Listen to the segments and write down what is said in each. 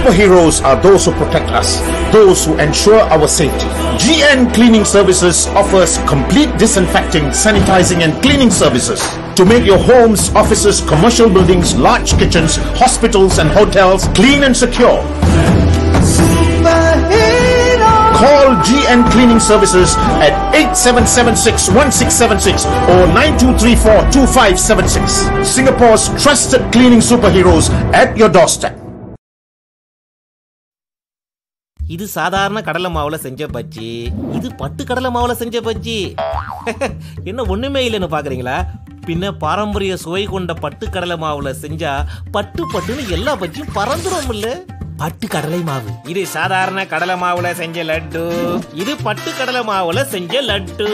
Superheroes are those who protect us, those who ensure our safety. GN Cleaning Services offers complete disinfecting, sanitizing, and cleaning services to make your homes, offices, commercial buildings, large kitchens, hospitals, and hotels clean and secure. Call GN Cleaning Services at 8776-1676 or 9234-2576. Singapore's trusted cleaning superheroes at your doorstep. இது சாதாரண கடலை மாவுல செஞ்ச பஜ்ஜி இது பட்டு கடலை மாவுல செஞ்ச பஜ்ஜி என்ன ஒண்ணுமே இல்லைன்னு பாக்குறீங்களா பின்ன பாரம்பரிய சுவை கொண்ட பட்டு கடலை மாவுல செஞ்சா பட்டு பட்டுன்னு எல்லா பஜ்ஜியும் பறந்துரும் இல்ல பட்டு கடலை மாவு இது சாதாரண கடலை மாவுல செஞ்ச லட்டு இது பட்டு கடலை மாவுல செஞ்ச லட்டு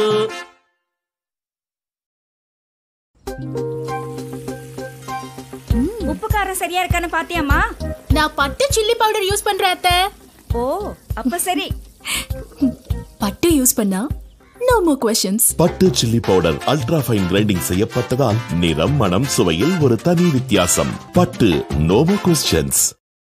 உப்பு காரம் சரியா இருக்கான்னு பாத்தியாமா நான் பட்டு சில்லி பவுடர் யூஸ் பண்றேன் அத்தை ஓ அப்ப சரி பட்டு யூஸ் பண்ணா no more questions Pattu chilli powder ultra fine grinding செய்யப்பட்டதால் நிறம் மனம் சுவையில் ஒரு தனி வித்தியாசம் பட்டு நோமோ கொஸ்டின்ஸ்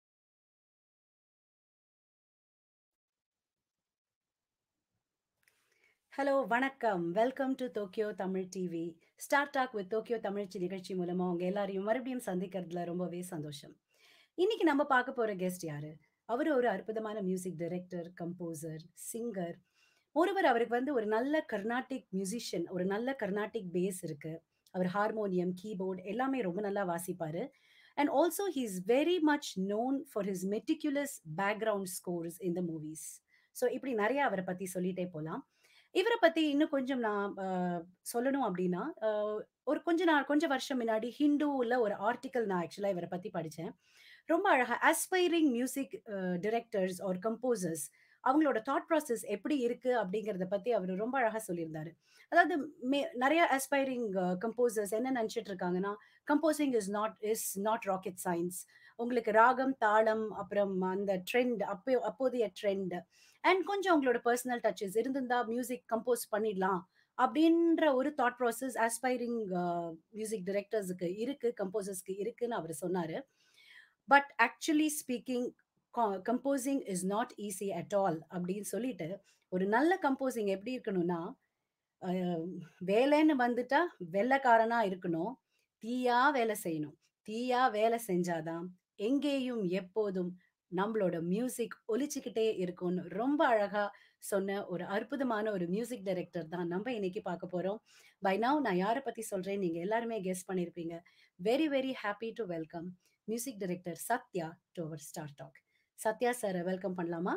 ஹலோ வணக்கம் welcome to Tokyo Tamil TV start talk with Tokyo Tamil நிகழ்ச்சி மூலமா உங்க எல்லாரையும் மறுபடியும் சந்திக்கிறதுல ரொம்பவே சந்தோஷம் இன்னைக்கு நம்ம பார்க்க போற கெஸ்ட் யாரு அவர் ஒரு அற்புதமான மியூசிக் டைரக்டர் கம்போசர் சிங்கர் ஒருவர் அவருக்கு வந்து ஒரு நல்ல கர்நாடிக் மியூசிஷியன் ஒரு நல்ல கர்நாடிக் பேஸ் இருக்கு அவர் ஹார்மோனியம் கீபோர்ட் எல்லாமே ரொம்ப நல்லா வாசிப்பாரு and also he is very much known for his meticulous background scores in the movies so இப்படி நிறைய அவரை பத்தி சொல்லிட்டே போலாம் இவரை பத்தி இன்னும் கொஞ்சம் நான் ஆஹ், சொல்லணும் அப்படின்னா ஆஹ், ஒரு கொஞ்ச நாள் கொஞ்சம் வருஷம் முன்னாடி ஹிந்துவில் ஒரு ஆர்டிக்கல் நான் ஆக்சுவலாக இவரை பத்தி படித்தேன் ரொம்ப அழகா aspiring music directors or composers அவங்களோட தாட் ப்ராசஸ் எப்படி இருக்கு அப்படிங்கிறத பத்தி அவர் ரொம்ப அழகா சொல்லியிருந்தாரு அதாவது மே- நிறைய ஆஸ்பைரிங் கம்போசர்ஸ் என்ன நினைச்சிட்டு இருக்காங்கன்னா composing is not is not rocket science உங்களுக்கு ராகம் தாளம் அப்புறம் அந்த ட்ரெண்ட் அப்போ அப்போதைய ட்ரெண்ட் அண்ட் கொஞ்சம் உங்களோட பர்சனல் டச்சஸ் இருந்திருந்தா மியூசிக் கம்போஸ் பண்ணிடலாம் அப்படின்ற ஒரு தாட் ப்ராசஸ் ஆஸ்பைரிங் மியூசிக் டைரக்டர்ஸுக்கு இருக்கு கம்போசர்ஸ்க்கு இருக்குன்னு அவர் சொன்னாரு but actually speaking composing is not easy at all அப்படின்னு சொல்லிட்டு ஒரு நல்ல கம்போசிங் எப்படி இருக்கணும்னா அஹ், வேலைன்னு வந்துட்டா வெள்ளைக்காரனா இருக்கணும் தீயா வேலை செய்யணும் தீயா வேலை செஞ்சாதான் எங்கேயும் எப்போதும் நம்மளோட மியூசிக் ஒலிச்சுக்கிட்டே இருக்கும்னு ரொம்ப அழகா சொன்ன ஒரு அற்புதமான ஒரு மியூசிக் டைரக்டர் தான் நம்ம இன்னைக்கு பார்க்க போறோம் பை நவ் நான் யாரை பத்தி சொல்றேன் நீங்க எல்லாருமே கெஸ் பண்ணிருப்பீங்க very very happy to welcome music director Sathya to our star talk Sathya sir welcome பண்ணலாமா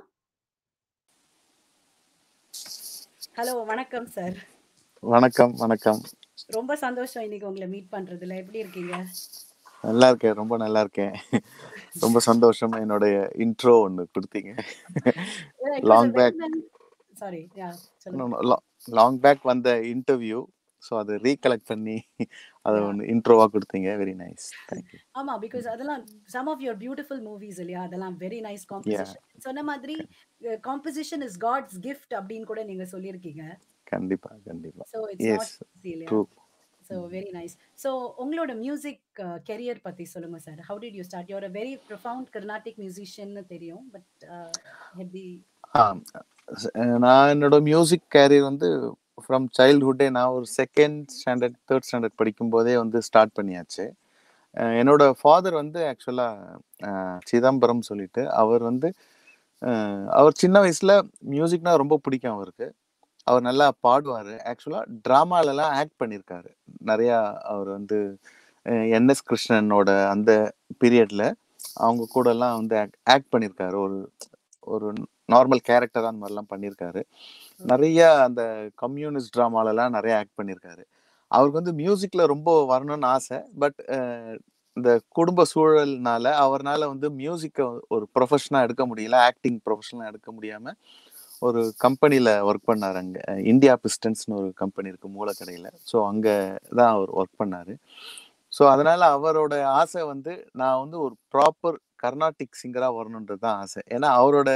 ஹலோ வணக்கம் சார் வணக்கம் வணக்கம் ரொம்ப சந்தோஷம் இன்னைக்கு உங்களை மீட் பண்றதுல எப்படி இருக்கீங்க நல்லா இருக்கேன் ரொம்ப நல்லா இருக்கேன் ரொம்ப சந்தோஷம் என்னுடைய இன்ட்ரோ ஒன்று கொடுத்தீங்க லாங் பேக் சாரி யா சொல்லுங்க லாங் பேக் வந்த இன்டர்வியூ ஸோ அதை ரீகலெக்ட் பண்ணி அதை Yeah. ஒன்று இன்ட்ரோவாக கொடுத்தீங்க வெரி நைஸ் தேங்க்யூ ஆமா பிகாஸ் அதெல்லாம் some of your beautiful movies இல்லையா அதெல்லாம் வெரி நைஸ் காம்போசிஷன் சொன்ன மாதிரி காம்போசிஷன் இஸ் காட்ஸ் கிஃப்ட் அப்படின்னு கூட நீங்க சொல்லியிருக்கீங்க கண்டிப்பா கண்டிப்பா ஸோ இட்ஸ் நாட் எஸ் இல்லையா true so very nice so உங்களோட மியூசிக் கெரியர் பத்தி சொல்லுங்க sir how did you start your very profound Carnatic மியூசிஷியன்னு தெரியும் பட் எப்படி நான் என்னோட மியூசிக் கேரியர் வந்து ஃப்ரம் சைல்ட்ஹுட்டே நான் ஒரு செகண்ட் ஸ்டாண்டர்ட் தேர்ட் ஸ்டாண்டர்ட் படிக்கும்போதே வந்து ஸ்டார்ட் பண்ணியாச்சு அஹ் என்னோட ஃபாதர் வந்து ஆக்சுவலாக சிதம்பரம் சொல்லிட்டு அவர் வந்து அஹ் அவர் சின்ன வயசுல மியூசிக்னா ரொம்ப பிடிக்கும் அவருக்கு அவர் நல்லா பாடுவார் ஆக்சுவலாக ட்ராமாலலாம் ஆக்ட் பண்ணியிருக்காரு நிறையா அவர் வந்து என்எஸ் கிருஷ்ணனோட அந்த பீரியட்ல அவங்க கூடலாம் வந்து ஆக்ட் பண்ணியிருக்காரு ஒரு ஒரு நார்மல் கேரக்டர் அந்த மாதிரிலாம் பண்ணியிருக்காரு நிறைய அந்த கம்யூனிஸ்ட் ட்ராமாலலாம் நிறைய ஆக்ட் பண்ணியிருக்காரு அவருக்கு வந்து மியூசிக்ல ரொம்ப வரணும்னு ஆசை பட் இந்த குடும்ப சூழல்னால அவர்னால வந்து மியூசிக்கை ஒரு ப்ரொஃபஷனாக எடுக்க முடியல ஆக்டிங் ப்ரொஃபஷனாக எடுக்க முடியாம ஒரு கம்பெனியில் ஒர்க் பண்ணார் அங்கே இந்தியா பிஸ்டன்ஸ்னு ஒரு கம்பெனி இருக்கு மூலக்கடையில் ஸோ அங்கே தான் அவர் ஒர்க் பண்ணார் ஸோ அதனால அவரோட ஆசை வந்து நான் வந்து ஒரு ப்ராப்பர் கர்நாடிக் சிங்கராக வரணுன்றது தான் ஆசை ஏன்னா அவரோட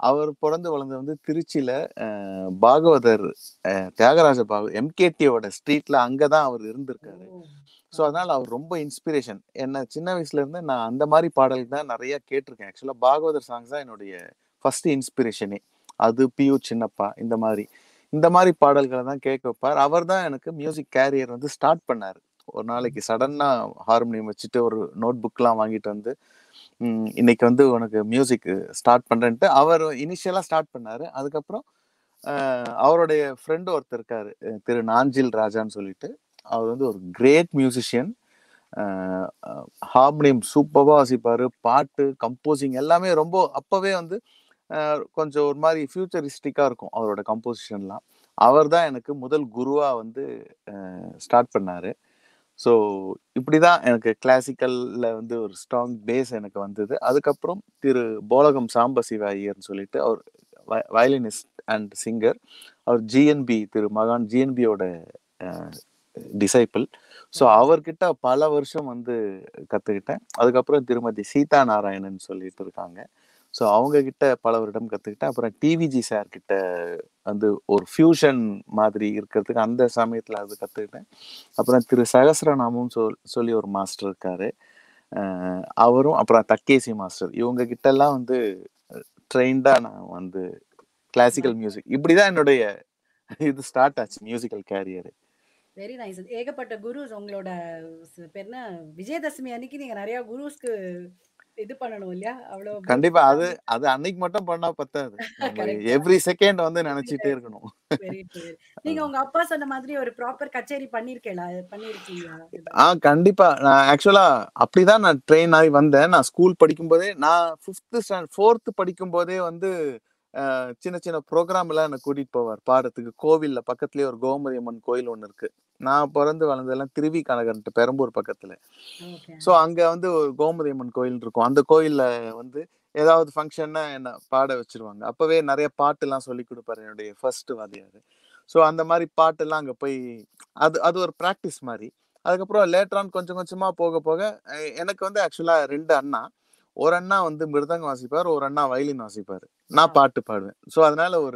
அவர் பிறந்து வளர்ந்தது வந்து திருச்சியில அஹ், பாகவதர் அஹ், தியாகராஜ பாகவதர் எம்கேடியோட ஸ்ட்ரீட்ல அங்கதான் அவர் இருந்திருக்காரு ஸோ அதனால அவர் ரொம்ப இன்ஸ்பிரேஷன் என்ன சின்ன வயசுல இருந்து நான் அந்த மாதிரி பாடல்கள் தான் நிறைய கேட்டிருக்கேன் ஆக்சுவலா பாகவதர் சாங்ஸ் தான் என்னுடைய ஃபர்ஸ்ட் இன்ஸ்பிரேஷனே அது பியூ சின்னப்பா இந்த மாதிரி இந்த மாதிரி பாடல்களை தான் கேட்க வைப்பார் அவர் தான் எனக்கு மியூசிக் கேரியர் வந்து ஸ்டார்ட் பண்ணாரு ஒரு நாளைக்கு சடனா ஹார்மோனியம் வச்சுட்டு ஒரு நோட் புக்லாம் வாங்கிட்டு வந்து ம், இன்னைக்கு வந்து உனக்கு மியூசிக் ஸ்டார்ட் பண்றேன்ட்டு அவர் இனிஷியலா ஸ்டார்ட் பண்ணாரு அதுக்கப்புறம் அஹ், அவருடைய ஃப்ரெண்டு ஒருத்தர் இருக்காரு அஹ், திரு நாஞ்சில் ராஜான்னு சொல்லிட்டு அவர் வந்து ஒரு கிரேட் மியூசிஷியன் ஹார்மோனியம் சூப்பராக வாசிப்பாரு பாட்டு கம்போசிங் எல்லாமே ரொம்ப அப்பவே வந்து அஹ், கொஞ்சம் ஒரு மாதிரி ஃபியூச்சரிஸ்டிக்காக இருக்கும் அவரோட கம்போசிஷன்லாம் அவர் தான் எனக்கு முதல் குருவா வந்து ஸ்டார்ட் பண்ணாரு ஸோ இப்படிதான் எனக்கு கிளாசிக்கல்ல வந்து ஒரு ஸ்ட்ராங் பேஸ் எனக்கு வந்தது அதுக்கப்புறம் திரு போலகம் சாம்பசிவ ஐயர்னு சொல்லிட்டு அவர் வயலினிஸ்ட் அண்ட் சிங்கர் அவர் ஜிஎன்பி திரு மகான் ஜிஎன்பியோட டிசைபிள் ஸோ அவர்கிட்ட பல வருஷம் வந்து கற்றுக்கிட்டேன் அதுக்கப்புறம் திருமதி சீதா நாராயணன் சொல்லிட்டு இருக்காங்க ஸோ அவங்க கிட்ட பல வருடம் கற்றுக்கிட்டேன் அப்புறம் டிவிஜி சார் கிட்ட வந்து ஒரு ஃபியூஷன் மாதிரி இருக்கிறதுக்கு அந்த சமயத்தில் அது கற்றுக்கிட்டேன் அப்புறம் திரு சகசரநாமம் சொல் சொல்லி ஒரு மாஸ்டர் இருக்காரு அஹ் அவரும் அப்புறம் தக்கேசி மாஸ்டர் இவங்க கிட்ட எல்லாம் வந்து ட்ரெயின்டா நான் வந்து கிளாசிக்கல் மியூசிக் இப்படிதான் என்னுடைய இது ஸ்டார்ட் ஆச்சு மியூசிக்கல் கேரியர் வெரி நைஸ் ஏகப்பட்ட குருஸ் உங்களோட ஸ்- பேர் என்ன விஜயதசமி அன்னைக்கு நீங்க நிறைய குருஸ்க்கு இது பண்ணணும் இல்லையா அவ்வளவு கண்டிப்பா அது அது அன்னைக்கு மட்டும் பண்ணா பத்தாது நம்ம Correct. எவ்ரி செகண்ட் வந்து நினைச்சிட்டே இருக்கணும் வெரி நீங்க உங்க அப்பா சொன்ன மாதிரி ஒரு ப்ராப்பர் கச்சேரி பண்ணிருக்கீங்களா பண்ணிருக்கீங்களா ஆ கண்டிப்பா நான் ஆக்சுவலா அப்படிதான் நான் ட்ரெயின் ஆகி வந்தேன் நான் ஸ்கூல் படிக்கும் போதே நான் ஃபிஃப்த் ஸ்டாண்ட் ஃபோர்த் படிக்கும் போதே வந்து அஹ், சின்ன சின்ன ப்ரோக்ராம் எல்லாம் என்னை கூட்டிட்டு போவார் பாடத்துக்கு கோவில்ல பக்கத்துலயே ஒரு கோமதி அம்மன் கோயில் ஒண்ணு இருக்கு நான் பிறந்து வளர்ந்ததெல்லாம் திருவி கனகன்ட்டு பெரம்பூர் பக்கத்துல ஓகே ஸோ அங்க வந்து ஒரு கோமதி அம்மன் கோயில் இருக்கும் அந்த கோயில்ல வந்து ஏதாவது ஃபங்க்ஷன்னா என்ன பாட வச்சிருவாங்க அப்பவே நிறைய பாட்டுலாம் சொல்லி கொடுப்பாரு என்னுடைய ஃபர்ஸ்ட் வாதியார் ஸோ அந்த மாதிரி பாட்டெல்லாம் அங்க போய் அது அது ஒரு ப்ராக்டிஸ் மாதிரி அதுக்கப்புறம் லேட்டரான் கொஞ்சம் கொஞ்சமா போக போக அஹ் எனக்கு வந்து ஆக்சுவலா ரெண்டு அண்ணா ஒரு அண்ணா வந்து மிருதங்கம் வாசிப்பார் ஒரு அண்ணா வயலின் வாசிப்பாரு நான் பாட்டு பாடுவேன் ஸோ அதனால ஒரு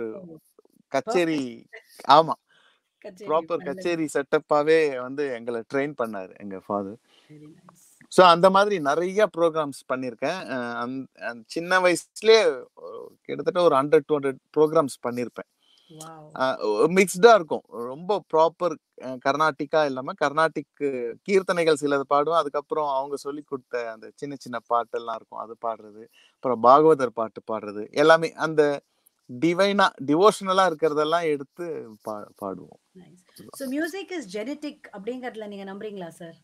கச்சேரி ஆமா கச்சேரி ப்ராப்பர் நல்லது. கச்சேரி செட்டப்பாவே வந்து எங்களை ட்ரெயின் பண்ணாரு எங்க ஃபாதர் Very nice. ஸோ அந்த மாதிரி நிறைய ப்ரோக்ராம்ஸ் பண்ணியிருக்கேன் அஹ் அந்த- அந்த சின்ன வயசுலயே அஹ் கிட்டத்தட்ட ஒரு ஹண்ட்ரட் டூ ஹண்ட்ரட் ப்ரோக்ராம்ஸ் பண்ணியிருப்பேன் Wow. மிக்ஸ்டா இருக்கும் ரொம்ப ப்ராப்பர் கர்நாடிக்கா இல்லாம கர்நாடிக் கீர்த்தனைகள் சிலது பாடுவேன் அதுக்கப்புறம் அவங்க சொல்லி கொடுத்த அந்த சின்ன சின்ன பாட்டெல்லாம் இருக்கும் அது பாடுறது அப்புறம் பாகவதர் பாட்டு பாடுறது எல்லாமே அந்த டிவைனா டிவோஷனலா இருக்கிறதெல்லாம் எடுத்து பா பாடுவோம் Nice. So music is genetic அப்படிங்கறதுல நீங்க நம்புறீங்களா சார்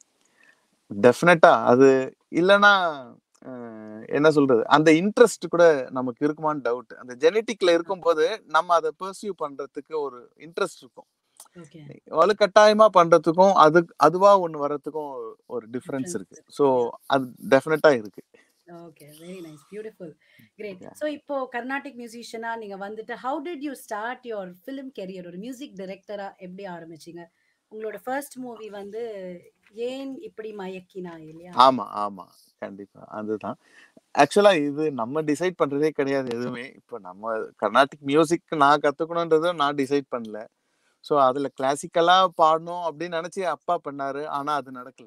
டெஃபினட்டா அது இல்லைன்னா அஹ், என்ன சொல்றது அந்த இன்ட்ரெஸ்ட் கூட நமக்கு இருக்குமான்னு டவுட் அந்த ஜெனட்டிக்ல இருக்கும்போது நம்ம அதை பர்சியூ பண்றதுக்கு ஒரு இன்ட்ரெஸ்ட் இருக்கும் ஓகே வலுக்கட்டாயமா பண்றதுக்கும் அது அதுவா ஒண்ணு வர்றதுக்கும் ஒரு டிஃபரன்ஸ் Difference இருக்கு இருக்கு. ஸோ அது டெஃபினட்டா இருக்கு okay very nice beautiful great so இப்போ கர்நாடிக் மியூசிஷியனா நீங்க வந்துட்டு how did you start your film career ஒரு மியூசிக் டைரக்டரா எப்படி ஆரம்பிச்சீங்க உங்களோட ஃபர்ஸ்ட் மூவி வந்து ஏன் இப்படி மயக்கினா இல்லையா ஆமா ஆமா கண்டிப்பா அதுதான் ஆக்சுவலா இது நம்ம டிசைட் பண்றதே கிடையாது எதுவுமே இப்போ நம்ம கர்நாடிக் மியூசிக் நான் கத்துக்கணுன்றத நான் டிசைட் பண்ணல ஸோ அதுல கிளாசிக்கலா பாடணும் அப்படின்னு நினைச்சு அப்பா பண்ணாரு ஆனா அது நடக்கல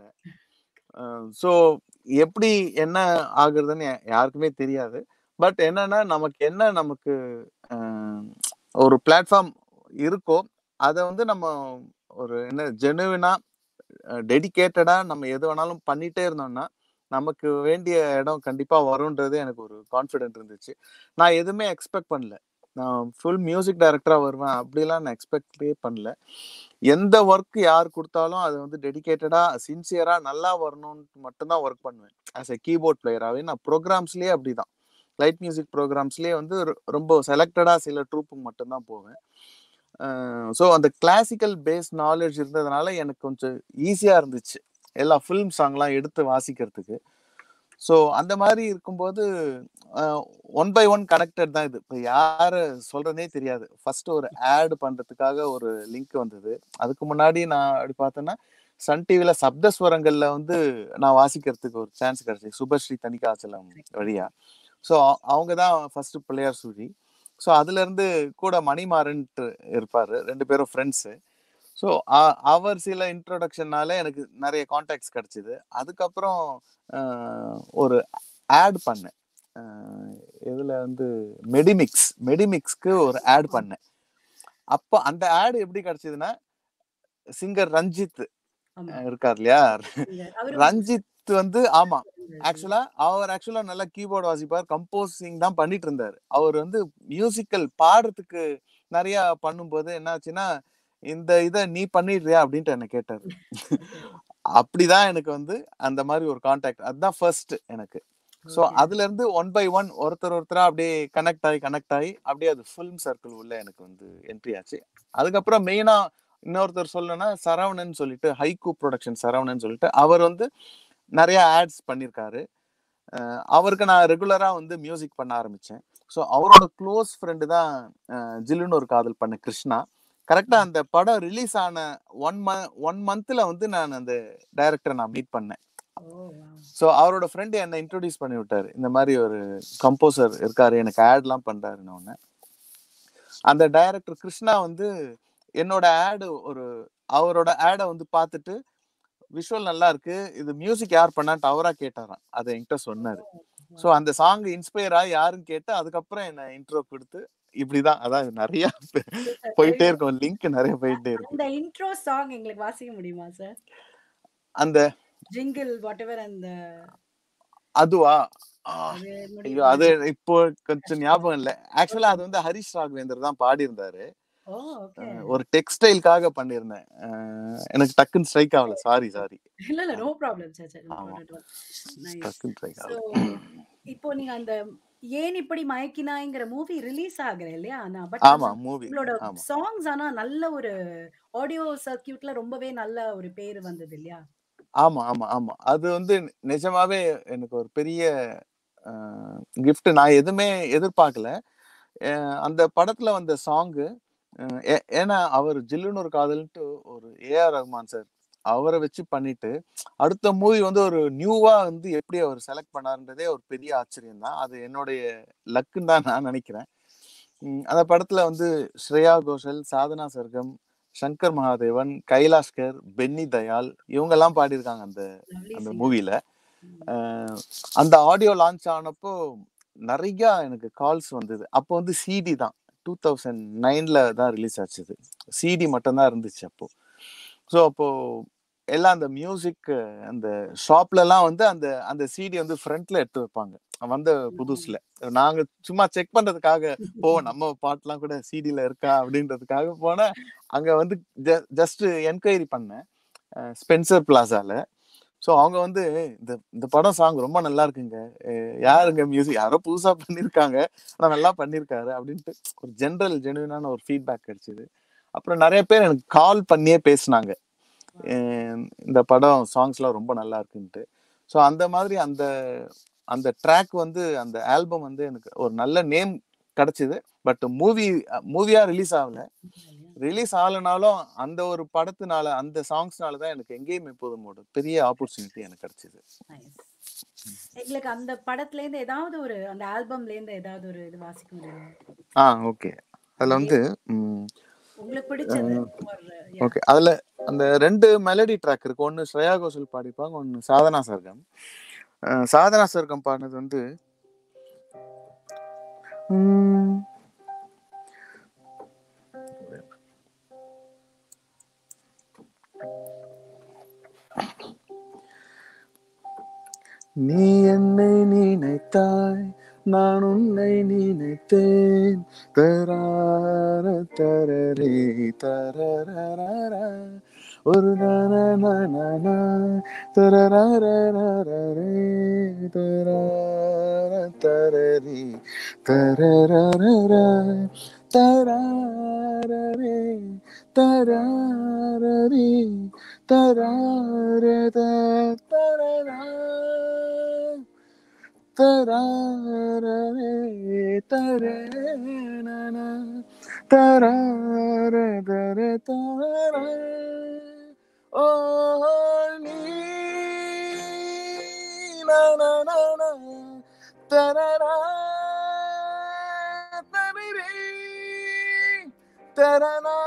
ஸோ எப்படி என்ன ஆகுறதுன்னு யா- யாருக்குமே தெரியாது பட் என்னன்னா நமக்கு என்ன நமக்கு அஹ், ஒரு பிளாட்ஃபார்ம் இருக்கோ அதை வந்து நம்ம ஒரு என்ன ஜெனுவினா டெடிகேட்டடா நம்ம எது வேணாலும் பண்ணிட்டே இருந்தோம்னா நமக்கு வேண்டிய இடம் கண்டிப்பா வரும்ன்றது எனக்கு ஒரு கான்ஃபிடென்ட் இருந்துச்சு நான் எதுவுமே எக்ஸ்பெக்ட் பண்ணல நான் ஃபுல் மியூசிக் டைரக்டரா வருவேன் அப்படிலாம் நான் எக்ஸ்பெக்டே பண்ணல எந்த ஒர்க் யார் கொடுத்தாலும் அது வந்து டெடிகேட்டடா சின்சியரா நல்லா வரணும்னு மட்டும்தான் ஒர்க் பண்ணுவேன் ஆஸ் எ கீபோர்ட் பிளேயராகவே நான் ப்ரோக்ராம்ஸ்லேயே அப்படிதான் லைட் மியூசிக் ப்ரோக்ராம்ஸ்லேயே வந்து ரொ- ரொம்ப செலக்டடா சில ட்ரூப்புக்கு மட்டும்தான் போவேன் ஸோ அந்த கிளாசிக்கல் பேஸ் நாலேஜ் இருந்ததுனால எனக்கு கொஞ்சம் ஈஸியாக இருந்துச்சு எல்லா ஃபிலிம் சாங்லாம் எடுத்து வாசிக்கிறதுக்கு ஸோ அந்த மாதிரி இருக்கும்போது ஒன் பை ஒன் கனெக்டட் தான் இது இப்போ யாரு சொல்றதே தெரியாது ஃபர்ஸ்ட் ஒரு ஆட் பண்றதுக்காக ஒரு லிங்க் வந்தது அதுக்கு முன்னாடி நான் அப்படி பார்த்தேன்னா சன் டிவில சப்தஸ்வரங்கள்ல வந்து நான் வாசிக்கிறதுக்கு ஒரு சான்ஸ் கிடைச்சி சுபஸ்ரீ தனிகாச்சலம் வழியா ஸோ அவங்க தான் ஃபர்ஸ்ட் பிள்ளையார் சூரி ஸோ அதுல இருந்து கூட மணிமாறன்ட்டு இருப்பாரு ரெண்டு பேரும் ஃப்ரெண்ட்ஸு ஸோ அவர் சில இன்ட்ரோடக்ஷன்னால எனக்கு நிறைய கான்டாக்ட்ஸ் கிடைச்சிது அதுக்கப்புறம் ஆஹ், ஒரு ஆட் பண்ணேன் ஆஹ், இதுல வந்து மெடிமிக்ஸ் மெடிமிக்ஸ்க்கு ஒரு ஆட் பண்ணேன் அப்போ அந்த ஆட் எப்படி கிடைச்சதுன்னா சிங்கர் ரஞ்சித் ஆமா. அஹ், இருக்கார் இல்லையா இந்த- அவரு ரஞ்சித் வந்து ஆமா ஆக்சுவலா அவர் ஆக்சுவலா நல்லா கீபோர்டு வாசிப்பார் கம்போசிங் தான் பண்ணிட்டு இருந்தாரு அவர் வந்து மியூசிக்கல் பாடுறதுக்கு நிறைய பண்ணும்போது என்னாச்சுன்னா இந்த இத நீ பண்ணிடுறியா அப்படின்ட்டு என்ன கேட்டாரு அப்படிதான் எனக்கு வந்து அந்த மாதிரி ஒரு கான்டாக்ட் அதுதான் ஃபர்ஸ்ட் எனக்கு ஸோ Okay. அதுல இருந்து ஒன் பை ஒன் ஒருத்தர் ஒருத்தரா அப்படியே கனெக்ட் ஆகி கனெக்ட் ஆகி அப்படியே அது ஃபிலிம் சர்க்கிள் உள்ள எனக்கு வந்து என்ட்ரி ஆச்சு அதுக்கப்புறம் மெயினா இன்னொருத்தர் சொல்லணும்னா சரவணன் சொல்லிட்டு ஹைகூ ப்ரொடக்ஷன் சரவணன் சொல்லிட்டு அவர் வந்து நிறைய ஆட்ஸ் பண்ணியிருக்காரு அஹ் அவருக்கு நான் ரெகுலரா வந்து மியூசிக் பண்ண ஆரம்பிச்சேன் ஸோ அவரோட க்ளோஸ் ஃப்ரெண்டு தான் அஹ் ஜில்லுன்னு ஒரு காதல் பண்ண கிருஷ்ணா கரெக்டா அந்த படம் ரிலீஸ் ஆன ஒன் மந்த் ஒன் மந்த்ல வந்து நான் அந்த டைரக்டரை நான் மீட் பண்ணேன் ஓ, wow. ஸோ அவரோட ஃப்ரெண்டு என்னை இன்ட்ரோடியூஸ் பண்ணி விட்டாரு இந்த மாதிரி ஒரு கம்போசர் இருக்காரு எனக்கு ஆட்லாம் பண்றாருன்னு ஒன்று அந்த டைரக்டர் கிருஷ்ணா வந்து என்னோட ஆடு ஒரு அவரோட ஆடை வந்து பார்த்துட்டு விஷுவல் நல்லா இருக்கு இது மியூசிக் யார் பண்ணான்ட்டு அவரா கேட்டாராம் அதை என்கிட்ட சொன்னாரு ஸோ அந்த சாங் இன்ஸ்பயர் ஆகி யாருன்னு கேட்டு அதுக்கப்புறம் என்ன இன்ட்ரோ கொடுத்து இப்படிதான் அதான் நிறைய போயிட்டே இருக்கும் லிங்க் நிறைய போயிட்டே இருக்கும் அந்த இன்ட்ரோ சாங் எங்களுக்கு வாசிக்க முடியுமா சார் அந்த ஜிங்கிள் வாட் எவர் அந்த அதுவா ஆ, அது ஐயோ முடியுமா? அது இப்போ கொஞ்சம் ஞாபகம் இல்ல ஆக்சுவலா அது வந்து ஹரிஷ் ராகவேந்தர் தான் பாடியிருந்தாரு ஓ ஓகே அஹ் ஒரு டெக்ஸ்டைல்காக பண்ணியிருந்தேன் அஹ் எனக்கு டக்குன்னு ஸ்ட்ரைக் ஆகல சாரி சாரி இல்ல இல்ல நோ ப்ராப்ளம் சார் சார் ஆமா. நைஸ் டக்குன்னு ஸ்ட்ரைக் ஸோ ஆகல இப்போ நீங்க அந்த ஏன் இப்படி மயக்கினாங்கிற மூவி ரிலீஸ் ஆகல இல்லையா ஆனா பட் ஆமா மூவி உங்களோட ஆமா சாங்ஸ் ஆனா நல்ல ஒரு ஆடியோ சர்க்கியூட்ல ரொம்பவே நல்ல ஒரு பேர் வந்தது இல்லையா ஆமா ஆமா ஆமா அது வந்து நிஜமாவே எனக்கு ஒரு பெரிய கிஃப்ட் நான் எதுவுமே எதிர்பார்க்கல அஹ் அந்த படத்துல வந்த சாங்கு ஏன்னா அவர் ஜில்லுன்னு ஒரு காதல்ன்ட்டு ஒரு ஏஆர் ரஹ்மான் சார் அவரை வச்சு பண்ணிட்டு அடுத்த மூவி வந்து ஒரு நியூவா வந்து எப்படி அவர் செலக்ட் பண்ணாருன்றதே ஒரு பெரிய ஆச்சரியம் தான் அது என்னுடைய லக்குன்னு தான் நான் நினைக்கிறேன் உம் அந்த படத்துல வந்து ஸ்ரேயா கோஷல் சாதனா சர்க்கம் சங்கர் மகாதேவன் கைலாஷ்கர் பென்னி தயால் இவங்க எல்லாம் பாடியிருக்காங்க அந்த Lovely அந்த singer. மூவில அந்த ஆடியோ லான்ச் ஆனப்போ நிறைய எனக்கு கால்ஸ் வந்தது அப்போ வந்து சிடி தான் டூ தௌசண்ட் நைன்ல தான் ரிலீஸ் ஆச்சுது சிடி மட்டும்தான் இருந்துச்சு அப்போ ஸோ அப்போ எல்லாம் அந்த மியூசிக் அந்த ஷாப்ல எல்லாம் வந்து அந்த அந்த சிடி வந்து ஃப்ரண்ட்ல எடுத்து வைப்பாங்க வந்த புதுசுல நாங்க சும்மா செக் பண்றதுக்காக போவோம் நம்ம பாட்டுலாம் கூட சிடில இருக்கா அப்படின்றதுக்காக போனா அங்க வந்து ஜஸ்ட் என்கொயரி பண்ணேன் அஹ் ஸ்பென்சர் பிளாசால ஸோ அவங்க வந்து இந்த இந்த படம் சாங் ரொம்ப நல்லா இருக்குங்க அஹ் யாருங்க மியூசிக் யாரோ புதுசா பண்ணியிருக்காங்க ஆனா நல்லா பண்ணியிருக்காரு அப்படின்ட்டு ஒரு ஜென்ரல் ஜெனுவினான ஒரு ஃபீட்பேக் கிடைச்சிது அப்புறம் நிறைய பேர் எனக்கு கால் பண்ணியே பேசுனாங்க அஹ் இந்த படம் சாங்ஸ்லாம் ரொம்ப நல்லா இருக்குன்ட்டு ஸோ அந்த மாதிரி அந்த அந்த ட்ராக் வந்து அந்த ஆல்பம் வந்து எனக்கு ஒரு நல்ல நேம் கிடைச்சிது பட் மூவி மூவியா ரிலீஸ் ஆகல ரிலீஸ் ஆகலனாலும் அந்த ஒரு படத்தினால அந்த சாங்ஸ்னால தான் எனக்கு எங்கேயும் எப்போதுமோட பெரிய ஆப்பர்ச்சுனிட்டி எனக்கு கிடைச்சிது Nice. எங்களுக்கு அந்த படத்துல இருந்து ஏதாவது ஒரு அந்த ஆல்பம்ல இருந்து ஏதாவது ஒரு இது வாசிக்க முடியுமா ஆ ஓகே அதுல வந்து ம், உங்களுக்கு பிடிச்சது or, yeah. ஓகே அதுல அந்த ரெண்டு மெலடி ட்ராக் இருக்கு ஒன்னு ஸ்ரேயா கோஷல் பாடிப்பாங்க ஒன்னு சாதனா சர்க்கம் அஹ் சாதனா சர்க்கம் பாடினது வந்து ம், நீ என்னை நினைத்தாய் நான் உன்னை நினைத்தேன் தரார தரரே தரரரரா. ஒரு நனநனன, தரரரரரரே, தரார தரரே, தரரரரா. தராரரே, தராரரே, தராரத, தரரா. தராரரே, தரேனன, தராரதரே, தரா. ஓ நீ நனனன, தரரா தரிரே தரனா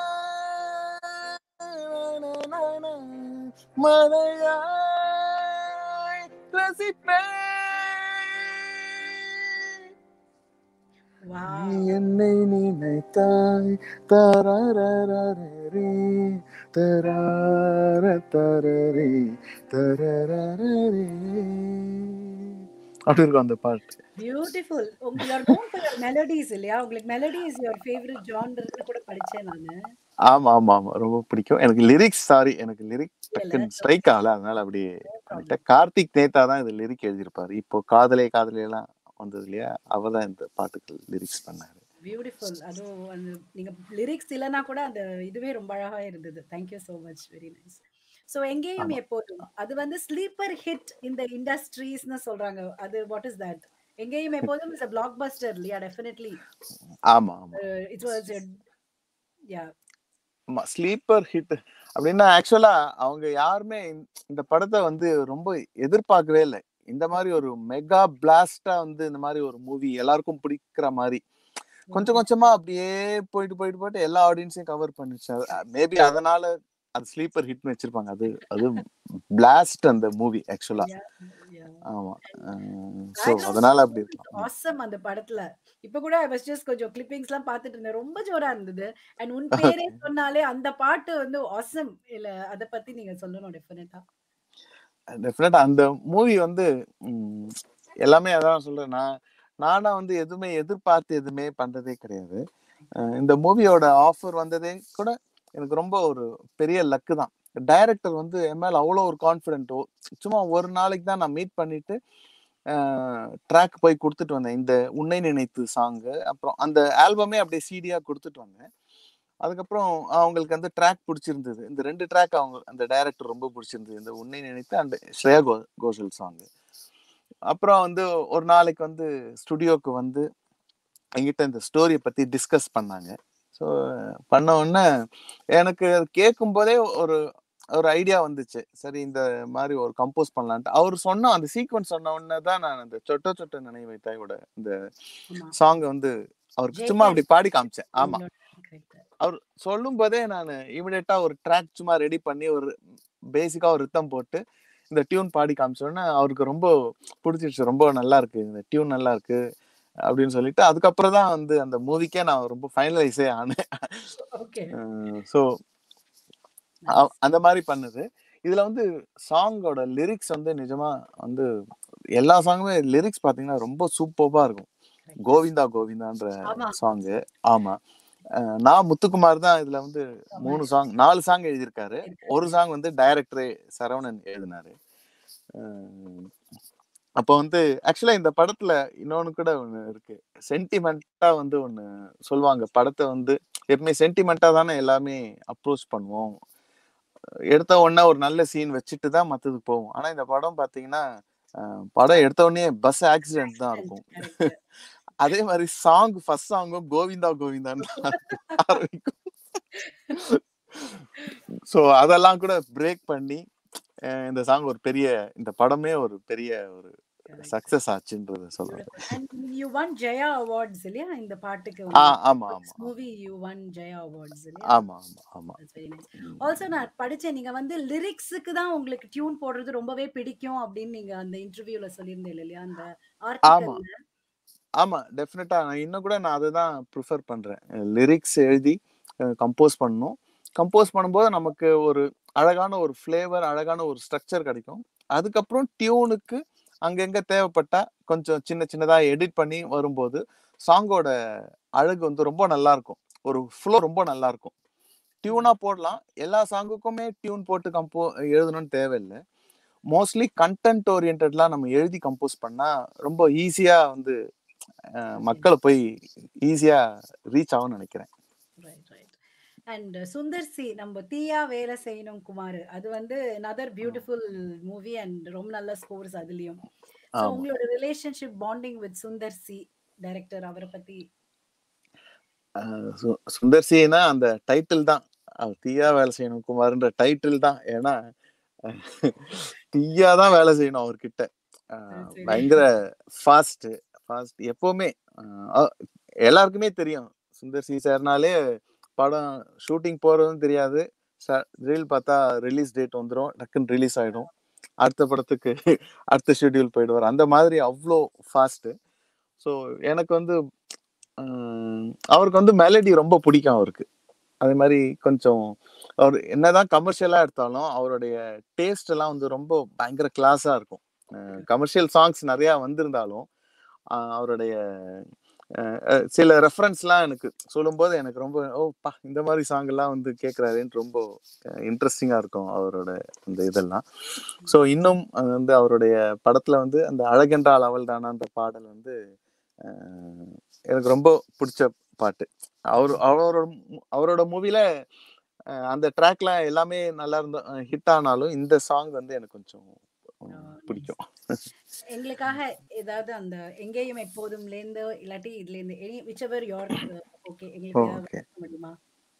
மலையாய் ரசிப்பேன் Wow. நீ என்னை நினைத்தாய் தரரரரரே தரர தரரே தரரரரே அப்படி இருக்கும் அந்த பாட்டு பியூட்டிஃபுல் உங்களோட known for your melodies இல்லையா உங்களுக்கு மெலடி இஸ் யுவர் ஃபேவரட் ஜான்ர்னு கூட படிச்சேன் நானு ஆமா ஆமா ஆமா ரொம்ப பிடிக்கும் எனக்கு லிரிக்ஸ் சாரி எனக்கு லிரிக் டக்குன்னு ஸ்ட்ரைக் ஆகல அதனால அப்படி பண்ணிட்டேன் கார்த்திக் நேதா தான் இது லிரிக் எழுதியிருப்பாரு இப்போ காதலே காதலே எல்லாம் வந்தது இல்லையா அவர் தான் இந்த பாட்டுக்கு லிரிக்ஸ் பண்ணாரு பியூட்டிஃபுல் அதுவும் அந்த நீங்க லிரிக்ஸ் இல்லைன்னா கூட அந்த இதுவே ரொம்ப அழகா இருந்தது thank you so much very nice so Engeyum Eppodhum அது வந்து ஸ்லீப்பர் ஹிட் இந்த இண்டஸ்ட்ரீஸ்னு சொல்றாங்க அது வாட் இஸ் தட் எங்கேயும் எப்போதும் இஸ் அ பிளாக் பஸ்டர் இல்லையா டெஃபினெட்லி ஆமா ஆமா இட் வாஸ் யா ஆமா ஸ்லீப்பர் ஹிட் அப்படின்னா ஆக்சுவலா அவங்க யாருமே இந்த- இந்த படத்தை வந்து ரொம்ப எதிர்பார்க்கவே இல்லை இந்த மாதிரி ஒரு மெகா பிளாஸ்டா வந்து இந்த மாதிரி ஒரு மூவி எல்லாருக்கும் பிடிக்கிற மாதிரி கொஞ்சம் கொஞ்சமா அப்படியே போயிட்டு போயிட்டு போயிட்டு எல்லா ஆடியன்ஸையும் கவர் பண்ணிச்சு மேபி அதனால அது ஸ்லீப்பர் ஹிட்னு வச்சிருப்பாங்க அது அது பிளாஸ்ட் அந்த மூவி ஆக்சுவலா ஆமா சோ அதனால அப்படி இருக்கும் ஆசம் அந்த படத்துல இப்ப கூட ஐ வாஸ் ஜஸ்ட் கொஞ்சம் கிளிப்பிங்ஸ் எல்லாம் பார்த்துட்டு இருந்தேன் ரொம்ப ஜோரா இருந்தது அண்ட் உன் பேரே சொன்னாலே அந்த பாட்டு வந்து ஆசம் இல்ல அத பத்தி நீங்க சொல்லணும் டெஃபினட்டா டெஃபினட்டா அந்த மூவி வந்து ம், எல்லாமே அதான் சொல்றேன் நான் நானா வந்து எதுவுமே எதிர்பார்த்து எதுவுமே பண்றதே கிடையாது அஹ் இந்த மூவியோட ஆஃபர் வந்ததே கூட எனக்கு ரொம்ப ஒரு பெரிய லக்கு தான் டைரக்டர் வந்து என் மேல அவ்வளோ ஒரு கான்ஃபிடென்ட்டோ சும்மா ஒரு நாளைக்கு தான் நான் மீட் பண்ணிட்டு ட்ராக் போய் கொடுத்துட்டு வந்தேன் இந்த உன்னை நினைத்து சாங்கு அப்புறம் அந்த ஆல்பமே அப்படியே சீடியா கொடுத்துட்டு வந்தேன் அதுக்கப்புறம் அவங்களுக்கு அந்த ட்ராக் பிடிச்சிருந்தது இந்த ரெண்டு ட்ராக் அவங்க அந்த டைரக்டர் ரொம்ப பிடிச்சிருந்தது இந்த உன்னை நினைத்து அந்த ஸ்ரேயா கோ கோஷல் சாங் அப்புறம் வந்து ஒரு நாளைக்கு வந்து ஸ்டுடியோக்கு வந்து என்கிட்ட இந்த ஸ்டோரியை பத்தி டிஸ்கஸ் பண்ணாங்க ஸோ பண்ண உடனே எனக்கு அது கேட்கும் போதே ஒரு ஒரு ஐடியா வந்துச்சு சரி இந்த மாதிரி ஒரு கம்போஸ் பண்ணலான்ட்டு அவர் சொன்ன அந்த சீக்வன்ஸ் சொன்ன உடனே தான் நான் அந்த சொட்ட சொட்ட நினைவை தாயோட இந்த ஆமா சாங் வந்து அவருக்கு சும்மா அப்படி பாடி காமிச்சேன் ஆமா Correct. அவர் சொல்லும் போதே நான் இமிடியேட்டா ஒரு ட்ராக் சும்மா ரெடி பண்ணி ஒரு பேசிக்கா ஒரு ரித்தம் போட்டு இந்த டியூன் பாடி காமிச்சோன்னே அவருக்கு ரொம்ப பிடிச்சிருச்சு ரொம்ப நல்லா இருக்கு இந்த டியூன் நல்லா இருக்கு அப்படின்னு சொல்லிட்டு அதுக்கப்புறம் தான் வந்து அந்த மூவிக்கே நான் ரொம்ப ஃபைனலைஸே ஆனேன் ஓகே ஸோ அந்த மாதிரி பண்ணுது இதுல வந்து சாங்கோட லிரிக்ஸ் வந்து நிஜமா வந்து எல்லா சாங்குமே லிரிக்ஸ் பாத்தீங்கன்னா ரொம்ப சூப்பர்பா இருக்கும் கோவிந்தா கோவிந்தான்ற ஆமா. சாங்கு ஆமா அஹ் நான் முத்துக்குமார் தான் இதுல வந்து மூணு சாங் நாலு சாங் எழுதியிருக்காரு ஒரு சாங் வந்து டைரக்டரே சரவணன் எழுதினாரு அஹ் அப்போ வந்து ஆக்சுவலா இந்த படத்துல இன்னொன்னு கூட ஒண்ணு இருக்கு சென்டிமெண்டா வந்து ஒண்ணு சொல்லுவாங்க படத்தை வந்து எப்பவுமே சென்டிமெண்டா தானே எல்லாமே அப்ரோச் பண்ணுவோம் எடுத்த உடனே ஒரு நல்ல சீன் வச்சுட்டு தான் மத்ததுக்கு போவோம் ஆனா இந்த படம் பாத்தீங்கன்னா அஹ் படம் எடுத்த உடனே பஸ் ஆக்சிடென்ட் தான் இருக்கும் அதே மாதிரி சாங் ஃபர்ஸ்ட் சாங்கும் கோவிந்தா கோவிந்தான்னு தான் ஆரம்பிக்கும் ஸோ அதெல்லாம் கூட பிரேக் பண்ணி அஹ் இந்த சாங் ஒரு பெரிய இந்த படமே ஒரு பெரிய ஒரு சக்சஸ் ஆச்சுன்றத சொல்றேன் யூ ஒன் ஜெயா அவார்ட்ஸ் இல்லையா இந்த பாட்டுக்கு ஆ ஆமா ஆமா movie you won Jaya awards இல்லையா ஆமா ஆமா ஆமா ஆல்சோ நான் படிச்சேன் நீங்க வந்து லிரிக்ஸுக்கு தான் உங்களுக்கு டியூன் போடுறது ரொம்பவே பிடிக்கும் அப்படின்னு நீங்க அந்த இன்டர்வியூல சொல்லியிருந்தீங்க இல்லையா அந்த ஆமா ஆர்டிகல் ஆமா டெஃபினட்டா நான் இன்னும் கூட நான் அதை தான் ப்ரிஃபர் பண்றேன் லிரிக்ஸ் எழுதி கம்போஸ் பண்ணணும் கம்போஸ் பண்ணும்போது நமக்கு ஒரு அழகான ஒரு ஃப்ளேவர் அழகான ஒரு ஸ்ட்ரக்சர் கிடைக்கும் அதுக்கப்புறம் டியூனுக்கு அங்கங்க தேவைப்பட்டா கொஞ்சம் சின்ன சின்னதா எடிட் பண்ணி வரும்போது சாங்கோட அழகு வந்து ரொம்ப நல்லா இருக்கும் ஒரு ஃப்ளோ ரொம்ப நல்லா இருக்கும் டியூனா போடலாம் எல்லா சாங்குக்குமே டியூன் போட்டு கம்போ எழுதணும்னு தேவையில்லை மோஸ்ட்லி கண்டென்ட் ஓரியன்டா நம்ம எழுதி கம்போஸ் பண்ணா ரொம்ப ஈஸியா வந்து அஹ், மக்களை போய் ஈஸியா ரீச் ஆகும்னு நினைக்கிறேன் right right and Sundar C நம்ம தீயா வேலை செய்யணும் குமார் அது வந்து நதர் பியூட்டிஃபுல் மூவி அண்ட் ரொம்ப நல்ல ஸ்கோர்ஸ் அதுலயும் So, ஆமா. உங்களோட relationship bonding with Sundar C director அவரை பத்தி அஹ், சு- சுந்தர் சினா அந்த டைட்டில் தான் அவர் தீயா வேலை செய்யணும் குமார்ன்ற டைட்டில் தான் ஏன்னா அஹ், தீயா தான் வேலை செய்யணும் அவர்கிட்ட சரி, சரி. பயங்கர ஃபாஸ்ட் ஃபாஸ்ட் எப்பவுமே அஹ், அ- எல்லாருக்குமே தெரியும் சுந்தர் சி சார்னாலே படம் ஷூட்டிங் போறதும் தெரியாது ரீல் பார்த்தா ரிலீஸ் டேட் வந்துடும் டக்குன்னு ரிலீஸ் ஆயிடும் அடுத்த படத்துக்கு அடுத்த ஷெட்யூல் போயிடுவார் அந்த மாதிரி அவ்வளோ ஃபாஸ்ட் ஸோ எனக்கு வந்து உம், அவருக்கு வந்து மெலடி ரொம்ப பிடிக்கும் அவருக்கு அதே மாதிரி கொஞ்சம் அவர் என்னதான் கமர்ஷியலா எடுத்தாலும் அவருடைய டேஸ்ட் எல்லாம் வந்து ரொம்ப பயங்கர கிளாஸா இருக்கும் கமர்ஷியல் சாங்ஸ் நிறைய வந்திருந்தாலும் அஹ் அவருடைய அஹ் அஹ் சில ரெஃபரன்ஸ்லாம் எனக்கு சொல்லும்போது எனக்கு ரொம்ப ஓ பா இந்த மாதிரி சாங் எல்லாம் வந்து கேட்குறாருன்னு ரொம்ப இன்ட்ரெஸ்டிங்கா இருக்கும் அவரோட அந்த இதெல்லாம் ஸோ இன்னும் அது வந்து அவருடைய படத்துல வந்து அந்த அழகென்றால் அவள் தானா அந்த பாடல் வந்து அஹ் எனக்கு ரொம்ப பிடிச்ச பாட்டு அவர் அவரோட மு- அவரோட மூவில அந்த ட்ராக்ல எல்லாமே நல்லா இருந்த ஹிட் ஆனாலும் இந்த சாங் வந்து எனக்கு கொஞ்சம் உம், பிடிக்கும் எங்களுக்காக ஏதாவது அந்த எங்கேயும் எப்போதும்ல இருந்து இல்லாட்டி இதுல இருந்து any which ever your okay எங்களுக்கு ஏதாவது ஓகே வழங்க முடியுமா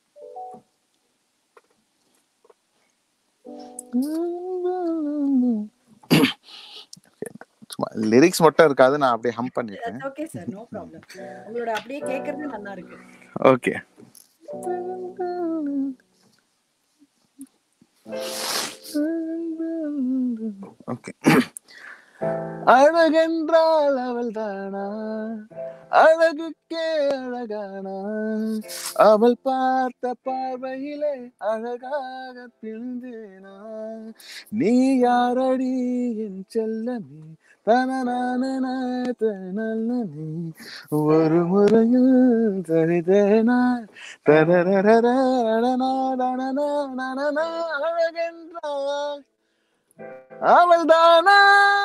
சும்மா லிரிக்ஸ் மட்டும் இருக்காது நான் அப்படியே ஹம் பண்ணிட்டேன் ஓகே சார் நோ ப்ராப்ளம் உங்களோட அப்படியே கேட்கறது நல்லா இருக்கு ஓகே ஓகே அழகென்றால் அவள் தானா அழகுக்கே அழகானா அவள் பார்த்த பார்வையிலே அழகாக பிழ்ந்தேனா நீ யாரடி என் செல்லமே தனநானன தனனனே. ஒரு முறையில் தரிதேனா தரரரரரரனனனனனனனன. அழகென்றால் அவள் தானா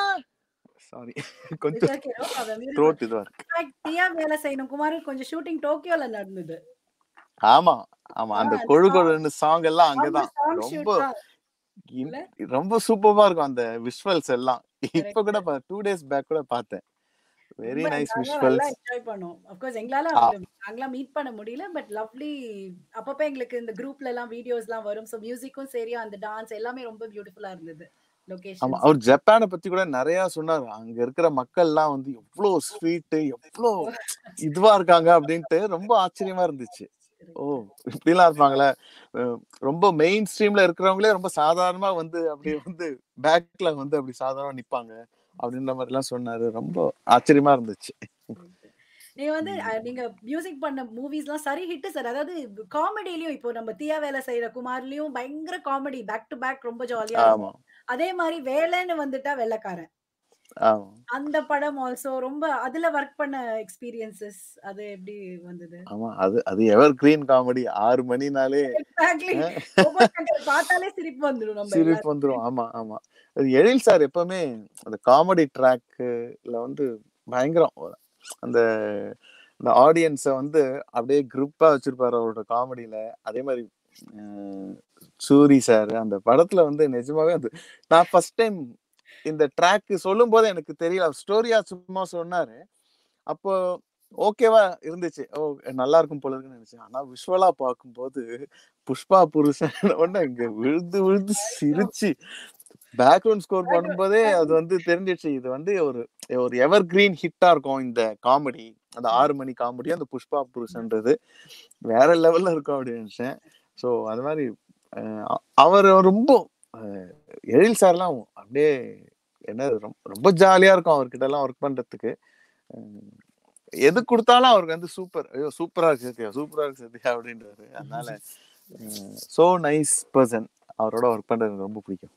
சாரி கொஞ்சம் ஓகே நோ ப்ராப்ளம் த்ரோட் இதுவா இருக்கு தியா வேலை செய்யணும் குமார் கொஞ்சம் ஷூட்டிங் டோக்கியோல நடந்தது ஆமா ஆமா அந்த ஆ, கொழு song- கொழுன்னு சாங் எல்லாம் அந்த அங்கதான் சாங் ரொம்ப ஷூட் தான் இன்- ரொம்ப சூப்பரா இருக்கும் அந்த விஷுவல்ஸ் எல்லாம் இப்ப கூட டூ டேஸ் பேக் கூட பார்த்தேன் வெரி ரொம்ப நைஸ் நாங்க நல்லா விஷுவல்ஸ் என்ஜாய் பண்ணோம் அஃப்கோர்ஸ் எங்களால ஆ. அவங்க நாங்களாம் மீட் பண்ண முடியல பட் லவ்லி அப்பப்ப எங்களுக்கு இந்த குரூப்ல எல்லாம் வீடியோஸ் எல்லாம் வரும் ஸோ மியூசிக்கும் சரி அந்த டான்ஸ் எல்லாமே ரொம்ப பியூட்டிஃபுல்லா இருந்தது ஆமா லொகேஷன் அவர் ஜப்பானை பத்தி கூட நிறைய சொன்னாரு அங்க இருக்கிற மக்கள் எல்லாம் வந்து எவ்வளவு ஸ்வீட் எவ்வளவு இதுவா இருக்காங்க அப்படின்ட்டு ரொம்ப ஆச்சரியமா இருந்துச்சு ஓ இப்படிலாம் இருப்பாங்களே அஹ் ரொம்ப மெயின் ஸ்ட்ரீம்ல இருக்கிறவங்களே ரொம்ப சாதாரணமா வந்து அப்படி வந்து பேக்ல வந்து அப்படி சாதாரணமா நிப்பாங்க அப்படின்ற மாதிரி எல்லாம் சொன்னாரு ரொம்ப ஆச்சரியமா இருந்துச்சு நீங்க வந்து அஹ், நீங்க மியூசிக் பண்ண மூவிஸ்லாம் சரி ஹிட் சார் அதாவது காமெடிலயும் இப்போ நம்ம தியா வேலை செய்யற குமார்லயும் பயங்கர காமெடி பேக் டு பேக் ரொம்ப ஜாலியா இருக்கும் ஆமா அதே மாதிரி வேலைன்னு வந்துட்டா வெள்ளக்காரன் ஆமா அந்த படம் ஆல்சோ ரொம்ப அதுல ஒர்க் பண்ண எக்ஸ்பீரியன்சஸ் அது எப்படி வந்தது ஆமா அது அது எவர் கிரீன் காமெடி ஆறு மணினாலே எக்ஸாக்ட்லி அஹ், பார்த்தாலே சிரிப்பு வந்துடும் நம்ம சிரிப்பு எல்லாரும் வந்துரும் ஆமா ஆமா அது எழில் சார் எப்பவுமே அந்த காமெடி ட்ராக்ல வந்து பயங்கரம் அந்த அந்த ஆடியன்ஸை வந்து அப்படியே குரூப்பா வச்சிருப்பாரு அவரோட காமெடியில அதே மாதிரி அஹ், சூரி சார் அந்த படத்துல வந்து நிஜமாவே அது நான் ஃபர்ஸ்ட் டைம் இந்த ட்ராக் சொல்லும் போது எனக்கு தெரியல ஸ்டோரியா சும்மா சொன்னாரு அப்போ ஓகேவா இருந்துச்சு ஓ நல்லா இருக்கும் போல இருக்குன்னு நினைச்சேன் ஆனா விஷுவலா பார்க்கும்போது புஷ்பா புருஷன் உடனே இங்க விழுந்து விழுந்து சிரிச்சு பேக்ரவுண்ட் ஸ்கோர் பண்ணும்போதே அது வந்து தெரிஞ்சிச்சு இது வந்து ஒரு ஒரு எவர் கிரீன் ஹிட்டா இருக்கும் இந்த காமெடி அந்த ஆறு மணி காமெடி அந்த புஷ்பா புருஷன்றது வேற லெவல்ல இருக்கும் அப்படின்னு நினைச்சேன் ஸோ அது மாதிரி அஹ், அவர் ரொம்ப அஹ், எழில் சார்லாம் அப்படியே என்ன ரொம்ப ரொம்ப ஜாலியா இருக்கும் அவர்கிட்ட எல்லாம் ஒர்க் பண்றதுக்கு அஹ், எது கொடுத்தாலும் அவருக்கு வந்து சூப்பர் ஐயோ சூப்பரா இருக்கு சத்யா சூப்பரா இருக்கு சத்யா அப்படின்றாரு அதனால சோ நைஸ் பர்சன் அவரோட ஒர்க் பண்றது எனக்கு ரொம்ப பிடிக்கும்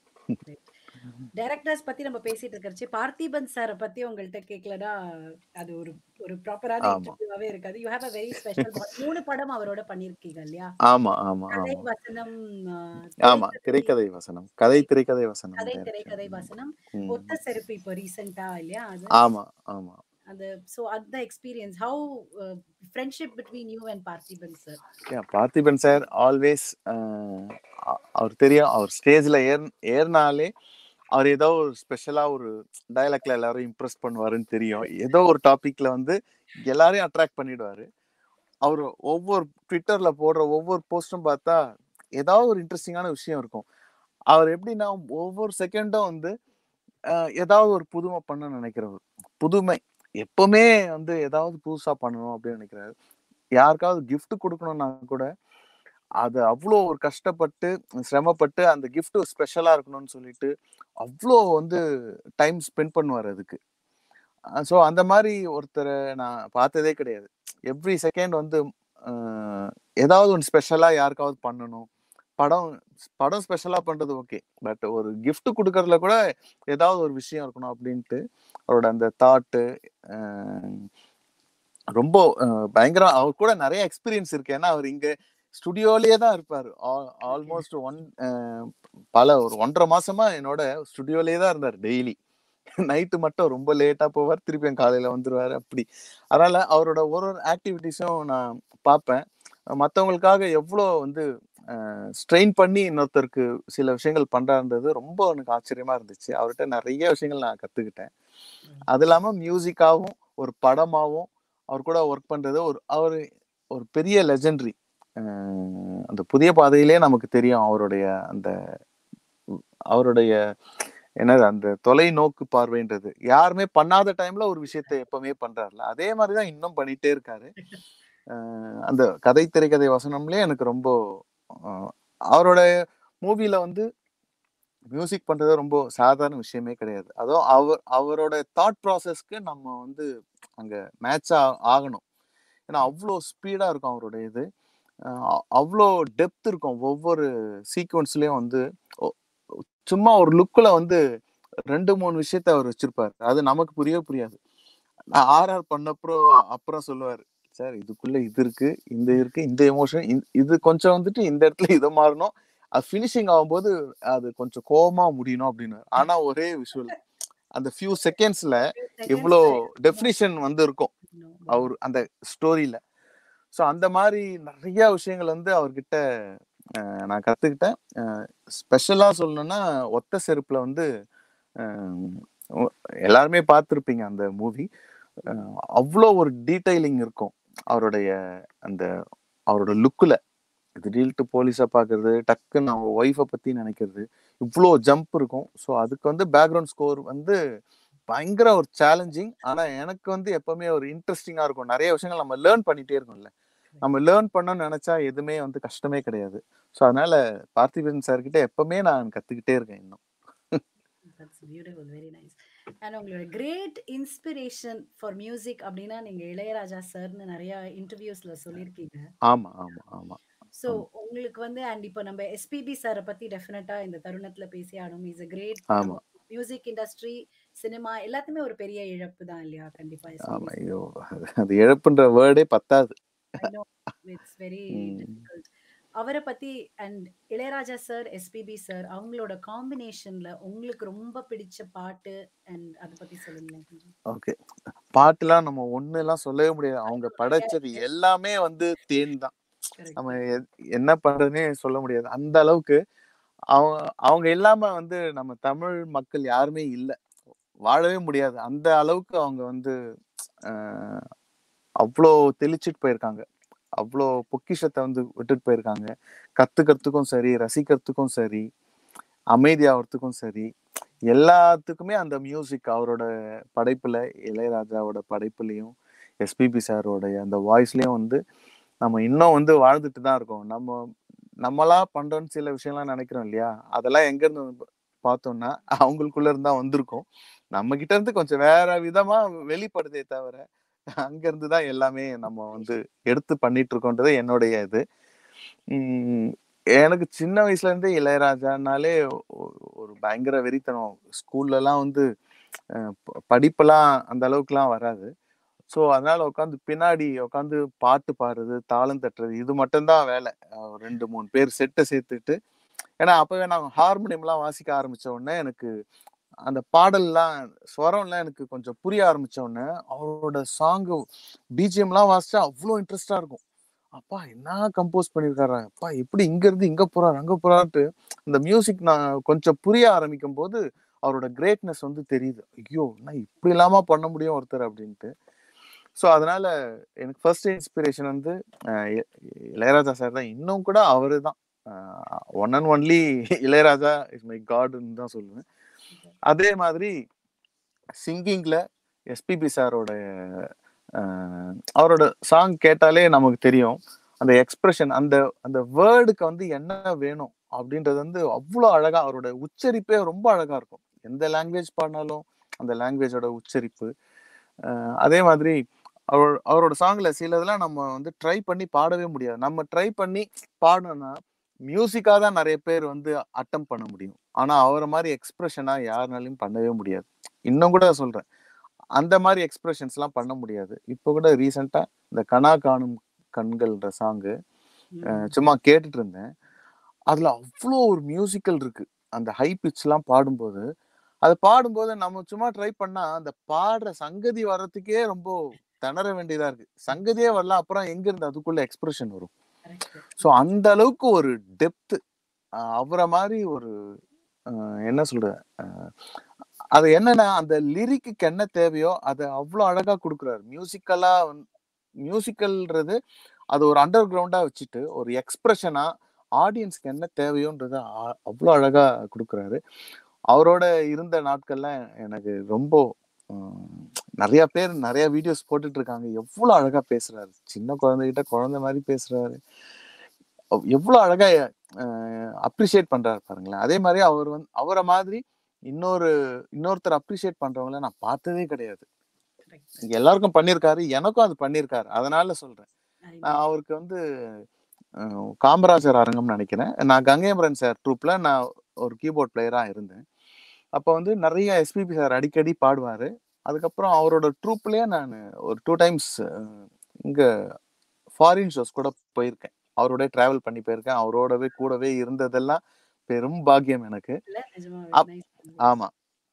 டைரக்டர்ஸ் பத்தி நம்ம பேசிட்டு இருக்கறச்சு பார்த்திபன் சார பத்தி உங்கள்ட்ட கேட்கலனா அது ஒரு ஒரு ப்ராப்பரான ஆமா. இன்டர்வியூவாவே இருக்காது you have a very special மூணு படம் அவரோட பண்ணிருக்கீங்க இல்லையா ஆமா ஆமா கதை ஆமா வசனம் ஆஹ், ஆமா திரைக்கதை வசனம் கதை திரைக்கதை வசனம் கதை direction. திரைக்கதை வசனம் ம். ஒத்த செருப்பு இப்போ ரீசெண்டா இல்லையா அது ஆமா ஆமா அந்த சோ அந்த experience how friendship between you and Parthiban sir Yeah, Parthiban sir always அவர் தெரியும் அவர் ஸ்டேஜ்ல ஏர் ஏறினாலே அவர் ஏதோ ஒரு ஸ்பெஷலா ஒரு டயலாக்ல எல்லாரும் இம்ப்ரெஸ் பண்ணுவாருன்னு தெரியும் ஏதோ ஒரு டாபிக்ல வந்து எல்லாரையும் அட்ராக்ட் பண்ணிடுவாரு அவர் ஒவ்வொரு ட்விட்டர்ல போடுற ஒவ்வொரு போஸ்டும் பார்த்தா ஏதாவது ஒரு இன்ட்ரெஸ்டிங்கான விஷயம் இருக்கும் அவர் எப்படின்னா ஒவ்வொரு செகண்டும் வந்து அஹ், ஏதாவது ஒரு புதுமை பண்ண நினைக்கிறவர் புதுமை எப்பவுமே வந்து ஏதாவது புதுசா பண்ணணும் அப்படின்னு நினைக்கிறாரு யாருக்காவது gift கொடுக்கணும்னா கூட அது அவ்வளோ ஒரு கஷ்டப்பட்டு சிரமப்பட்டு அந்த gift ஸ்பெஷலா இருக்கணும்னு சொல்லிட்டு அவ்வளோ வந்து டைம் ஸ்பெண்ட் பண்ணுவார் அதுக்கு ஸோ அந்த மாதிரி ஒருத்தரை நான் பார்த்ததே கிடையாது எவ்ரி செகண்ட் வந்து அஹ், ஏதாவது ஒன்று ஸ்பெஷலாக யாருக்காவது பண்ணணும் படம் படம் ஸ்பெஷலாக பண்ணுறது ஓகே பட் ஒரு gift கொடுக்கறதுல கூட ஏதாவது ஒரு விஷயம் இருக்கணும் அப்படின்ட்டு அவரோட அந்த தாட்டு ரொம்ப அஹ், பயங்கர அவர் கூட நிறைய எக்ஸ்பீரியன்ஸ் இருக்கு ஏன்னா அவர் இங்க ஸ்டுடியோலயே தான் இருப்பார் ஆல்மோஸ்ட் ஒன் பல ஒரு ஒன்றரை மாசமா என்னோட ஸ்டுடியோலயே தான் இருந்தார் டெய்லி நைட்டு மட்டும் ரொம்ப லேட்டா போவார் திருப்பியும் காலையில வந்துருவாரு அப்படி அதனால அவரோட ஒரு ஒரு ஆக்டிவிட்டிஸும் நான் பார்ப்பேன் மற்றவங்களுக்காக எவ்வளோ வந்து ஸ்ட்ரெயின் பண்ணி இன்னொருத்தருக்கு சில விஷயங்கள் பண்றாருன்றது ரொம்ப எனக்கு ஆச்சரியமா இருந்துச்சு அவர்கிட்ட நிறைய விஷயங்கள் நான் கத்துக்கிட்டேன் அது இல்லாம மியூசிக்காவும் ஒரு படமாவும் அவர் கூட ஒர்க் பண்றது ஒரு அவர் ஒரு பெரிய லெஜெண்டரி அந்த புதிய பாதையிலே நமக்கு தெரியும் அவருடைய அந்த அவருடைய என்னது அந்த தொலைநோக்கு பார்வைன்றது யாருமே பண்ணாத டைம்ல ஒரு விஷயத்தை எப்பவுமே பண்றாருல அதே மாதிரிதான் இன்னும் பண்ணிட்டே இருக்காரு அஹ் அந்த கதை திரைக்கதை வசனம்லயே எனக்கு ரொம்ப அஹ் அவரோட மூவில வந்து மியூசிக் பண்றது ரொம்ப சாதாரண விஷயமே கிடையாது அதுவும் அவர் அவரோட தாட் ப்ராசஸ்க்கு நம்ம வந்து அங்க மேட்ச் ஆகணும் ஏன்னா அவ்வளோ ஸ்பீடா இருக்கும் அவரோட இது அஹ் அவ்வளோ டெப்த் இருக்கும் ஒவ்வொரு சீக்வன்ஸ்லயும் வந்து ஒ- சும்மா ஒரு லுக்ல வந்து ரெண்டு மூணு விஷயத்த அவர் வச்சிருப்பாரு அது நமக்கு புரியவே புரியாது நான் ஆர்ஆர் பண்ணப்புறம் அப்புறம் சொல்லுவாரு சார் இதுக்குள்ள இது இருக்கு இந்த இருக்கு இந்த எமோஷன் இது கொஞ்சம் வந்துட்டு இந்த இடத்துல இதை மாறணும் அது ஃபினிஷிங் ஆகும்போது அது கொஞ்சம் கோவமா முடியணும் அப்படின்னு ஆனா ஒரே விஷுவல் அந்த ஃபியூ செகண்ட்ஸ்ல இவ்வளோ டெஃபினிஷன் வந்து இருக்கும் அவர் அந்த ஸ்டோரியில ஸோ அந்த மாதிரி நிறைய விஷயங்கள் வந்து அவர்கிட்ட அஹ், நான் கத்துக்கிட்டேன் ஸ்பெஷலா சொல்லணும்னா ஒத்த செருப்புல வந்து அஹ், ஒ- எல்லாருமே பார்த்துருப்பீங்க அந்த மூவி அவ்வளோ ஒரு டீடைலிங் இருக்கும் அவருடைய அந்த அவரோட லுக்கில் திடீர்னு போலீஸை பார்க்கறது டக்குன்னு அவங்க ஒய்ஃபை பற்றி நினைக்கிறது இவ்வளோ ஜம்ப் இருக்கும் ஸோ அதுக்கு வந்து பேக்ரவுண்ட் ஸ்கோர் வந்து பயங்கர ஒரு சேலஞ்சிங் ஆனால் எனக்கு வந்து எப்பவுமே ஒரு இன்ட்ரெஸ்டிங்காக இருக்கும் நிறைய விஷயங்கள் நம்ம லேர்ன் பண்ணிட்டே இருக்கோம்ல நம்ம லேர்ன் பண்ணணும்னு நினைச்சா எதுவுமே வந்து கஷ்டமே கிடையாது ஸோ அதனால பார்த்திபன் சார் கிட்ட எப்பவுமே நான் கத்துக்கிட்டே இருக்கேன் இன்னும் that's beautiful very nice and உங்களோட கிரேட் இன்ஸ்பிரேஷன் ஃபார் மியூசிக் அப்படின்னா நீங்க இளையராஜா சார்னு நிறைய இன்டர்வியூஸ்ல சொல்லியிருக்கீங்க ஆமா ஆமா ஆமா ஸோ உங்களுக்கு வந்து அண்ட் இப்போ நம்ம எஸ்பிபி சாரை பத்தி டெஃபினட்டா இந்த தருணத்துல பேசி ஆகணும் இஸ் a கிரேட் ஆமா மியூசிக் இண்டஸ்ட்ரி சினிமா எல்லாத்துமே ஒரு பெரிய இழப்பு தான் இல்லையா கண்டிப்பா ஆமா ஐயோ அது இழப்புன்ற வேர்டே பத்தாது இட்ஸ் வெரி ம். டிஃபிகல்ட் அவரை பத்தி and Ilaiyaraaja sir SPB sir அவங்களோட காம்பினேஷன்ல உங்களுக்கு ரொம்ப பிடிச்ச பாட்டு அண்ட் அதை பத்தி சொல்லுங்களேன் கொஞ்சம் ஓகே பாட்டுலாம் நம்ம ஒண்ணு எல்லாம் சொல்லவே முடியாது அவங்க படைச்சது எல்லாமே வந்து தேன் தான் Correct. நம்ம எ- என்ன பண்றதுனே சொல்ல முடியாது அந்த அளவுக்கு அவங்க அவங்க இல்லாம வந்து நம்ம தமிழ் மக்கள் யாருமே இல்லை வாழவே முடியாது அந்த அளவுக்கு அவங்க வந்து ஆஹ், அவ்வளோ தெளிச்சிட்டு போயிருக்காங்க அவ்வளோ பொக்கிஷத்தை வந்து விட்டுட்டு போயிருக்காங்க கத்துக்கிறதுக்கும் சரி ரசிக்கிறதுக்கும் சரி அமைதியாகிறதுக்கும் சரி எல்லாத்துக்குமே அந்த மியூசிக் அவரோட படைப்புல இளையராஜாவோட படைப்புலையும் எஸ்பிபி சாரோடைய அந்த வாய்ஸ்லயும் வந்து நம்ம இன்னும் வந்து வாழ்ந்துட்டு தான் இருக்கோம் நம்ம நம்மளா பண்றோம்னு சில விஷயம்லாம் நினைக்கிறோம் இல்லையா அதெல்லாம் எங்க இருந்து வந்து பார்த்தோம்னா அவங்களுக்குள்ள இருந்தா வந்திருக்கும் நம்ம கிட்ட இருந்து கொஞ்சம் வேற விதமா வெளிப்படுதே தவிர அங்க இருந்து தான் எல்லாமே நம்ம வந்து எடுத்து பண்ணிட்டு இருக்கோன்றது என்னுடைய இது உம் எனக்கு சின்ன வயசுல இருந்தே இளையராஜானாலே ஒ- ஒரு பயங்கர வெறித்தனம் ஸ்கூல்ல எல்லாம் வந்து அஹ், ப- படிப்பெல்லாம் அந்த அளவுக்குலாம் வராது ஸோ அதனால உட்காந்து பின்னாடி உட்காந்து பாட்டு பாடுறது தாளம் தட்டுறது இது மட்டும்தான் வேலை அஹ், ரெண்டு மூணு பேர் செட்டை சேர்த்துட்டு ஏன்னா அப்பவே நான் ஹார்மோனியம்லாம் வாசிக்க ஆரம்பிச்ச உடனே எனக்கு அந்த பாடல்லாம் ஸ்வரம்லாம் எனக்கு கொஞ்சம் புரிய ஆரம்பிச்ச உடனே அவரோட சாங்கு பிஜிஎம்லாம் வாசிச்சா அவ்வளோ இன்ட்ரெஸ்டா இருக்கும் அப்பா என்ன கம்போஸ் பண்ணியிருக்காரு அப்பா எப்படி இங்க இருந்து இங்க போறாரு அங்க போறான்ட்டு இந்த மியூசிக் நான் கொஞ்சம் புரிய ஆரம்பிக்கும் போது அவரோட கிரேட்னஸ் வந்து தெரியுது ஐயோ நான் இப்படி இல்லாம பண்ண முடியும் ஒருத்தர் அப்படின்ட்டு ஸோ அதனால எனக்கு ஃபர்ஸ்ட் இன்ஸ்பிரேஷன் வந்து அஹ், இ- இளையராஜா சார் தான் இன்னும் கூட அவரு தான் one and only Ilaiyaraaja is my காட்னு தான் சொல்லுவேன் அதே மாதிரி சிங்கிங்ல எஸ்பிபி சாரோட அவரோட சாங் கேட்டாலே நமக்கு தெரியும் அந்த எக்ஸ்பிரஷன் அந்த அந்த வேர்டுக்கு வந்து என்ன வேணும் அப்படின்றது வந்து அவ்வளோ அழகா அவரோட உச்சரிப்பே ரொம்ப அழகா இருக்கும் எந்த லாங்குவேஜ் பாடினாலும் அந்த லாங்குவேஜோட உச்சரிப்பு அஹ் அதே மாதிரி அவர் அவரோட சாங்ல சிலதெல்லாம் நம்ம வந்து ட்ரை பண்ணி பாடவே முடியாது நம்ம ட்ரை பண்ணி பாடணும்னா மியூசிக்காக தான் நிறைய பேர் வந்து அட்டம் பண்ண முடியும் ஆனா அவரை மாதிரி எக்ஸ்பிரஷனா யாருனாலையும் பண்ணவே முடியாது இன்னும் கூட சொல்றேன் அந்த மாதிரி எக்ஸ்பிரஷன்ஸ் எல்லாம் பண்ண முடியாது இப்போ கூட ரீசெண்டா இந்த கனா காணும் கண்கள்ன்ற சாங்கு சும்மா கேட்டுட்டு இருந்தேன் அதுல அவ்வளோ ஒரு மியூசிக்கல் இருக்கு அந்த ஹை பிச்லாம் பாடும்போது அது பாடும்போது நம்ம சும்மா ட்ரை பண்ணா அந்த பாடுற சங்கதி வர்றதுக்கே ரொம்ப திணற வேண்டியதா இருக்கு சங்கதியே வரல அப்புறம் எங்க இருந்து அதுக்குள்ள எக்ஸ்பிரஷன் வரும் ஸோ அந்த அளவுக்கு ஒரு டெப்த் அவரை மாதிரி ஒரு அஹ், என்ன சொல்ற அஹ், அது என்னன்னா அந்த லிரிக்கு என்ன தேவையோ அதை அவ்வளோ அழகா கொடுக்குறாரு மியூசிக்கலா மியூசிக்கல்ன்றது அது ஒரு அண்டர் கிரவுண்டா வச்சுட்டு ஒரு எக்ஸ்பிரஷனா ஆடியன்ஸ்க்கு என்ன தேவையோன்றத அ- அவ்வளோ அழகா கொடுக்குறாரு அவரோட இருந்த நாட்கள்ல எனக்கு ரொம்ப உம், நிறைய பேர் நிறைய வீடியோஸ் போட்டுட்டு இருக்காங்க எவ்வளவு அழகா பேசுறாரு சின்ன குழந்தைகிட்ட குழந்தை மாதிரி பேசுறாரு அவ்- எவ்வளவு அழகா அப்ரிஷியேட் பண்றாரு பாருங்களேன் அதே மாதிரி அவர் வந்து அவரை மாதிரி இன்னொரு இன்னொருத்தர் அப்ரிஷியேட் பண்றவங்கள நான் பார்த்ததே கிடையாது இங்க எல்லாருக்கும் பண்ணியிருக்காரு எனக்கும் அது பண்ணியிருக்காரு அதனால சொல்றேன் நான் அவருக்கு வந்து அஹ், காமராஜர் அரங்கம் நினைக்கிறேன் நான் கங்கைமரன் சார் ட்ரூப்ல நான் ஒரு கீபோர்ட் பிளேயரா இருந்தேன் அப்போ வந்து நிறைய எஸ்பிபி சார் அடிக்கடி பாடுவாரு அதுக்கப்புறம் அவரோட ட்ரூப்லயே நான் ஒரு டூ டைம்ஸ் இங்க ஃபாரின் ஷோஸ் கூட போயிருக்கேன் அவரோட டிராவல் பண்ணி போயிருக்கேன் அவரோடவே கூடவே இருந்ததெல்லாம் பெரும் பாக்கியம் எனக்கு அப்- ஆமா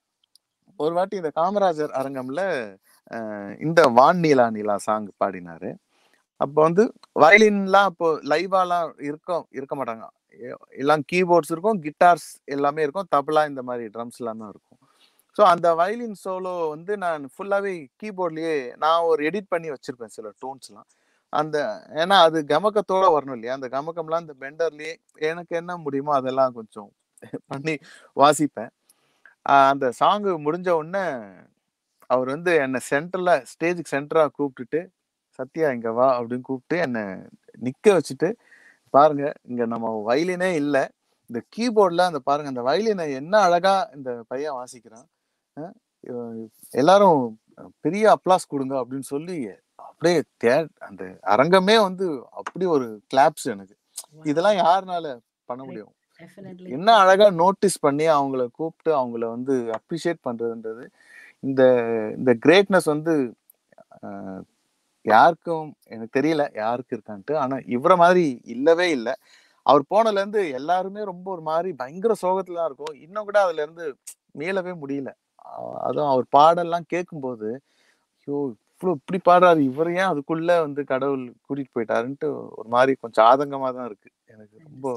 ஒரு வாட்டி இந்த காமராஜர் அரங்கம்ல அஹ், இந்த வான் நீலா நீலா சாங் பாடினாரு அப்போ வந்து வயலின்லாம் அப்போ லைவாலாம் இருக்க இருக்க மாட்டாங்க எ- எல்லாம் கீபோர்ட்ஸ் இருக்கும் கிட்டார்ஸ் எல்லாமே இருக்கும் தபலா இந்த மாதிரி ட்ரம்ஸ் எல்லாம் தான் இருக்கும் ஸோ அந்த வயலின் சோலோ வந்து நான் ஃபுல்லாவே கீபோர்ட்லயே நான் ஒரு எடிட் பண்ணி வச்சிருப்பேன் சில டோன்ஸ்லாம் அந்த ஏன்னா அது கமக்கத்தோட வரணும் இல்லையா அந்த கமக்கம்லாம் அந்த பெண்டர்லயே எனக்கு என்ன முடியுமோ அதெல்லாம் கொஞ்சம் பண்ணி வாசிப்பேன் ஆஹ் அந்த சாங் முடிஞ்ச உடனே அவர் வந்து என்னை சென்டர்ல ஸ்டேஜுக்கு சென்டரா கூப்பிட்டுட்டு சத்யா இங்க வா அப்படின்னு கூப்பிட்டு என்னை நிக்க வச்சுட்டு பாருங்க இங்க நம்ம வயலினே இல்ல இந்த கீபோர்ட்ல அந்த பாருங்க அந்த வயலினை என்ன அழகா இந்த பையன் வாசிக்கிறான் அஹ் இவன் எல்லாரும் பெரிய அப்ளாஸ் கொடுங்க அப்படின்னு சொல்லி அப்படியே தே அந்த அரங்கமே வந்து அப்படி ஒரு கிளாப்ஸ் எனக்கு இதெல்லாம் யாருனால பண்ண முடியும் என்ன அழகா நோட்டீஸ் பண்ணி அவங்கள கூப்பிட்டு அவங்கள வந்து அப்ரிஷியேட் பண்றதுன்றது இந்த இந்த கிரேட்னஸ் வந்து அஹ், யாருக்கும் எனக்கு தெரியல யாருக்கு இருக்கான்ட்டு ஆனா இவரை மாதிரி இல்லவே இல்லை அவர் போனதுல இருந்து எல்லாருமே ரொம்ப ஒரு மாதிரி பயங்கர சோகத்துல தான் இருக்கும் இன்னும் கூட அதுல இருந்து மீளவே முடியல அஹ் அதுவும் அவர் பாடல்லாம் கேட்கும்போது ஐயோ இவ்வளவு இப்படி பாடுறாரு இவர் ஏன் அதுக்குள்ள வந்து கடவுள் கூட்டிட்டு போயிட்டாருன்ட்டு ஒரு மாதிரி கொஞ்சம் ஆதங்கமா தான் இருக்கு எனக்கு ரொம்ப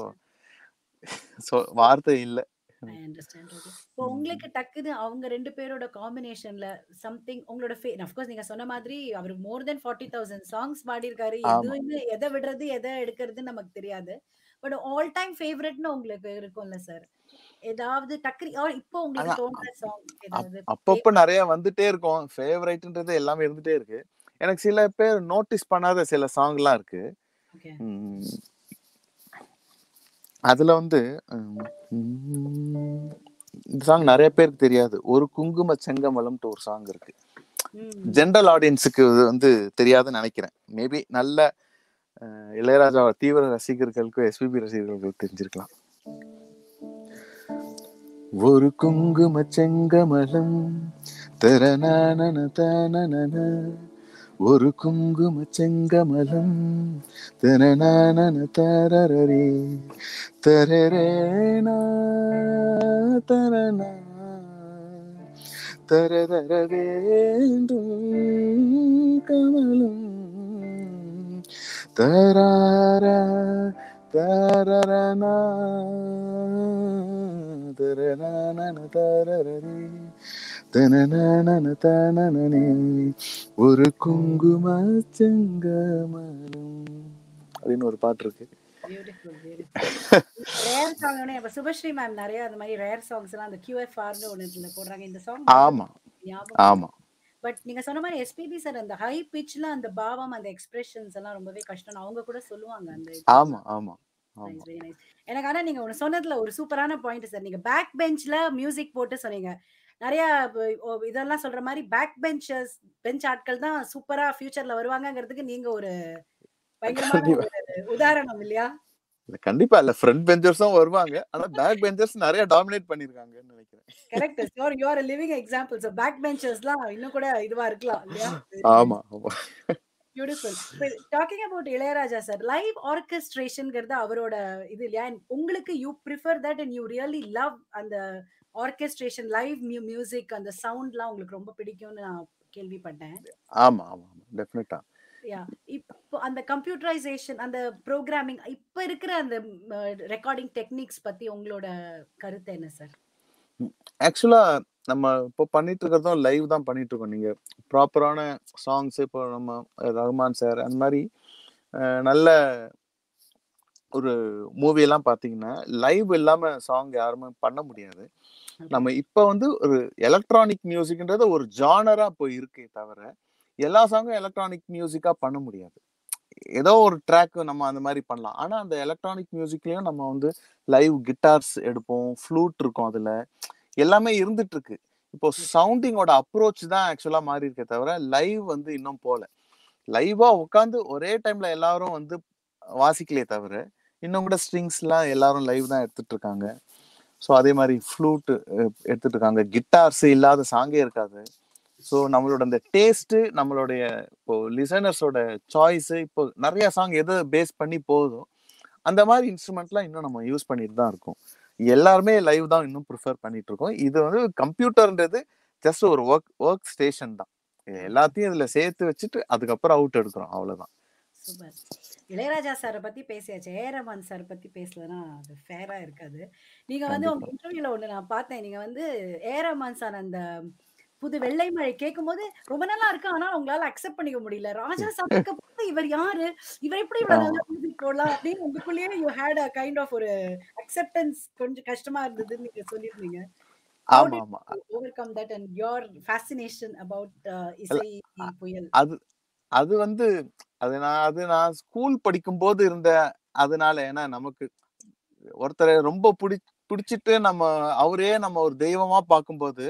சொ- வார்த்தை இல்லை ஐ அண்டர்ஸ்டாண்ட் இப்போ உங்களுக்கு டக்குது அவங்க ரெண்டு பேரோட காம்பினேஷன்ல சம்திங் உங்களோட ஃபே அஃப்கோர்ஸ் நீங்க சொன்ன மாதிரி அவர் more than forty thousand songs பாடியிருக்காரு ஆமா. எதுவுமே எதை விடுறது எதை எடுக்கிறது நமக்கு தெரியாது பட் ஆல் டைம் ஃபேவரட்னு உங்களுக்கு இருக்கும்ல சார் ஏதாவது டக்கு or இப்போ உங்களுக்கு அதான், தோன்ற சாங் ஏதாவது அப்பப்போ நிறைய வந்துட்டே இருக்கும் ஃபேவரைட்ன்றது எல்லாமே இருந்துட்டே இருக்கு எனக்கு சில பேர் நோட்டீஸ் பண்ணாத சில சாங்லாம் இருக்கு Okay. உம், அதுல வந்து உம், உம், இந்த சாங் நிறைய பேருக்கு தெரியாது ஒரு குங்கும செங்கமலம்ட்டு ஒரு சாங் இருக்கு ம். ஜென்ரல் ஆடியன்ஸுக்கு இது வந்து தெரியாதுன்னு நினைக்கிறேன் மேபி நல்ல அஹ், இளையராஜா தீவிர ரசிகர்களுக்கு எஸ்பிபி ரசிகர்களுக்கு தெரிஞ்சிருக்கலாம் ஒரு குங்கும செங்கமலம் தரநானன தானனன ஒரு குங்கும செங்கமலம் தரநானன தரரரே தரரேனா தரனா தரதர வேண்டும் கமலம் தராரா தரரனா தரநானன தரரரே தனநானன தனனனே ஒரு குங்கும செங்கமலம் அப்படின்னு ஒரு பாட்டு இருக்கு பியூட்டிஃபுல் பியூட்டிஃபுல் ரேர் சாங் இப்ப சுபஸ்ரீ மேம் நிறைய அந்த மாதிரி ரேர் சாங்ஸ் எல்லாம் அந்த கியூஎஃப்ஆர்னு ஒண்ணு இதுல போடுறாங்க இந்த சாங் ஆமா ஞாபகம் ஆமா பட் நீங்க சொன்ன மாதிரி எஸ்பிபி சார் அந்த ஹை பிச்ல அந்த பாவம் அந்த எக்ஸ்பிரஷன்ஸ் எல்லாம் ரொம்பவே கஷ்டம் அவங்க கூட சொல்லுவாங்க அந்த ஆமா ஆமா ஆமா நைஸ் வெரி நைஸ் எனக்கு ஆனா நீங்க ஒன்று சொன்னதுல ஒரு சூப்பரான பாயிண்ட் சார் நீங்க பேக் பெஞ்ச்ல மியூசிக் போட்டு சொன்னீங்க நிறைய ப- ஓ, இதெல்லாம் சொல்ற மாதிரி பேக் பெஞ்சர்ஸ் பெஞ்ச் ஆட்கள் தான் சூப்பரா ஃபியூச்சர்ல வருவாங்கங்கிறதுக்கு நீங்க ஒரு பயங்கரமான ஒரு உதாரணம் இல்லையா இல்ல, கண்டிப்பா இல்ல ஃப்ரண்ட் பெஞ்சர்ஸும் வருவாங்க ஆனா பேக் பெஞ்சர்ஸ் நிறைய டாமினேட் பண்ணிருக்காங்கன்னு நினைக்கிறேன் correct you're you're living example so back பெஞ்சர்ஸ்லாம் இன்னும் கூட இதுவா இருக்கலாம் இல்லையா ஆமா ஆமா beautiful talking about Ilaiyaraaja sir live ஆர்கெஸ்ட்ரேஷன்ங்கிறது அவரோட இது இல்லையா And உங்களுக்கு you prefer that and you really love அந்த ஆர்கெஸ்ட்ரேஷன் லைவ் மியூ மியூசிக் அந்த சவுண்ட்லாம் உங்களுக்கு ரொம்ப பிடிக்கும்னு நான் கேள்விப்பட்டேன் ஆமா ஆமா ஆமா டெஃபினட்டா யா இப்போ அந்த கம்ப்யூட்டரைசேஷன் அந்த ப்ரோக்ராமிங் இப்போ இருக்கிற அந்த ரெக்கார்டிங் டெக்னிக்ஸ் பத்தி உங்களோட கருத்து என்ன சார் ஆக்சுவலா நம்ம இப்போ பண்ணிட்டு இருக்கிறதும் லைவ் தான் பண்ணிட்டு இருக்கோம் நீங்க ப்ராப்பரான சாங்ஸ் இப்போ நம்ம ரஹ்மான் சார் அந்த மாதிரி அஹ், நல்ல ஒரு மூவி எல்லாம் பாத்தீங்கன்னா லைவ் இல்லாம சாங் யாருமே பண்ண முடியாது நம்ம இப்போ வந்து ஒரு எலக்ட்ரானிக் மியூசிக்ன்றது ஒரு ஜானரா போய் இருக்கே தவிர எல்லா சாங்கும் எலக்ட்ரானிக் மியூசிக்கா பண்ண முடியாது ஏதோ ஒரு ட்ராக் நம்ம அந்த மாதிரி பண்ணலாம் ஆனா அந்த எலக்ட்ரானிக் மியூசிக்லயும் நம்ம வந்து லைவ் கிட்டார்ஸ் எடுப்போம் ஃப்ளூட் இருக்கும் அதுல எல்லாமே இருந்துட்டு இருக்கு இப்போ சவுண்டிங்கோட அப்ரோச் தான் ஆக்சுவலா மாறி இருக்கே தவிர லைவ் வந்து இன்னும் போல லைவா உட்காந்து ஒரே டைம்ல எல்லாரும் வந்து வாசிக்கலையே தவிர இன்னும் கூட ஸ்ட்ரிங்ஸ்லாம் எல்லாரும் லைவ் தான் எடுத்துட்டு இருக்காங்க ஸோ அதே மாதிரி ஃப்ளூட் எடுத்துட்டு இருக்காங்க கிட்டார்ஸ் இல்லாத சாங்கே இருக்காது ஸோ நம்மளோட அந்த டேஸ்ட் நம்மளுடைய இப்போ லிசனர்ஸோட சாய்ஸ் இப்போ நிறைய சாங் எதை பேஸ் பண்ணி போகுதோ அந்த மாதிரி இன்ஸ்ட்ருமெண்ட்லாம் இன்னும் நம்ம யூஸ் பண்ணிட்டு தான் இருக்கோம் எல்லாருமே லைவ் தான் இன்னும் ப்ரிஃபர் பண்ணிட்டு இருக்கோம் இது வந்து கம்ப்யூட்டர்ன்றது ஜஸ்ட் ஒரு ஒர்க் ஒர்க் ஸ்டேஷன் தான் இது எல்லாத்தையும் இதுல சேர்த்து வச்சுட்டு அதுக்கப்புறம் அவுட் எடுக்கிறோம் அவ்வளவுதான் சூப்பர் இளையராஜா சாரை பத்தி பேசியாச்சு ஏ ரஹ்மான் சார் பத்தி பேசலன்னா அது ஃபேரா இருக்காது நீங்க வந்து உங்க கண்டிப்பா. இன்டர்வியூல ஒண்ணு நான் பார்த்தேன் நீங்க வந்து ஏ ரஹ்மான் சார் அந்த புது வெள்ளை மழை கேட்கும்போது ரொம்ப நல்லா இருக்கு ஆனா உங்களால அக்செப்ட் பண்ணிக்க முடியல ராஜா சாருக்கு அப்புறம் இவர் யாரு இவர் எப்படி இவ்வளவு நல்லா மியூசிக் போடலாம் அப்படின்னு உங்களுக்குள்ளேயே you had a kind of ஒரு அக்செப்டன்ஸ் கொஞ்சம் கஷ்டமா இருந்ததுன்னு நீங்க சொல்லியிருந்தீங்க How ஆமா did ஆமா you overcome that and your fascination about uh, இசை புயல் அது அது வந்து அது நான் அது நான் ஸ்கூல் படிக்கும்போது இருந்த அதனால ஏன்னா நமக்கு ஒருத்தரை ரொம்ப பிடி பிடிச்சிட்டு நம்ம அவரே நம்ம ஒரு தெய்வமா பார்க்கும்போது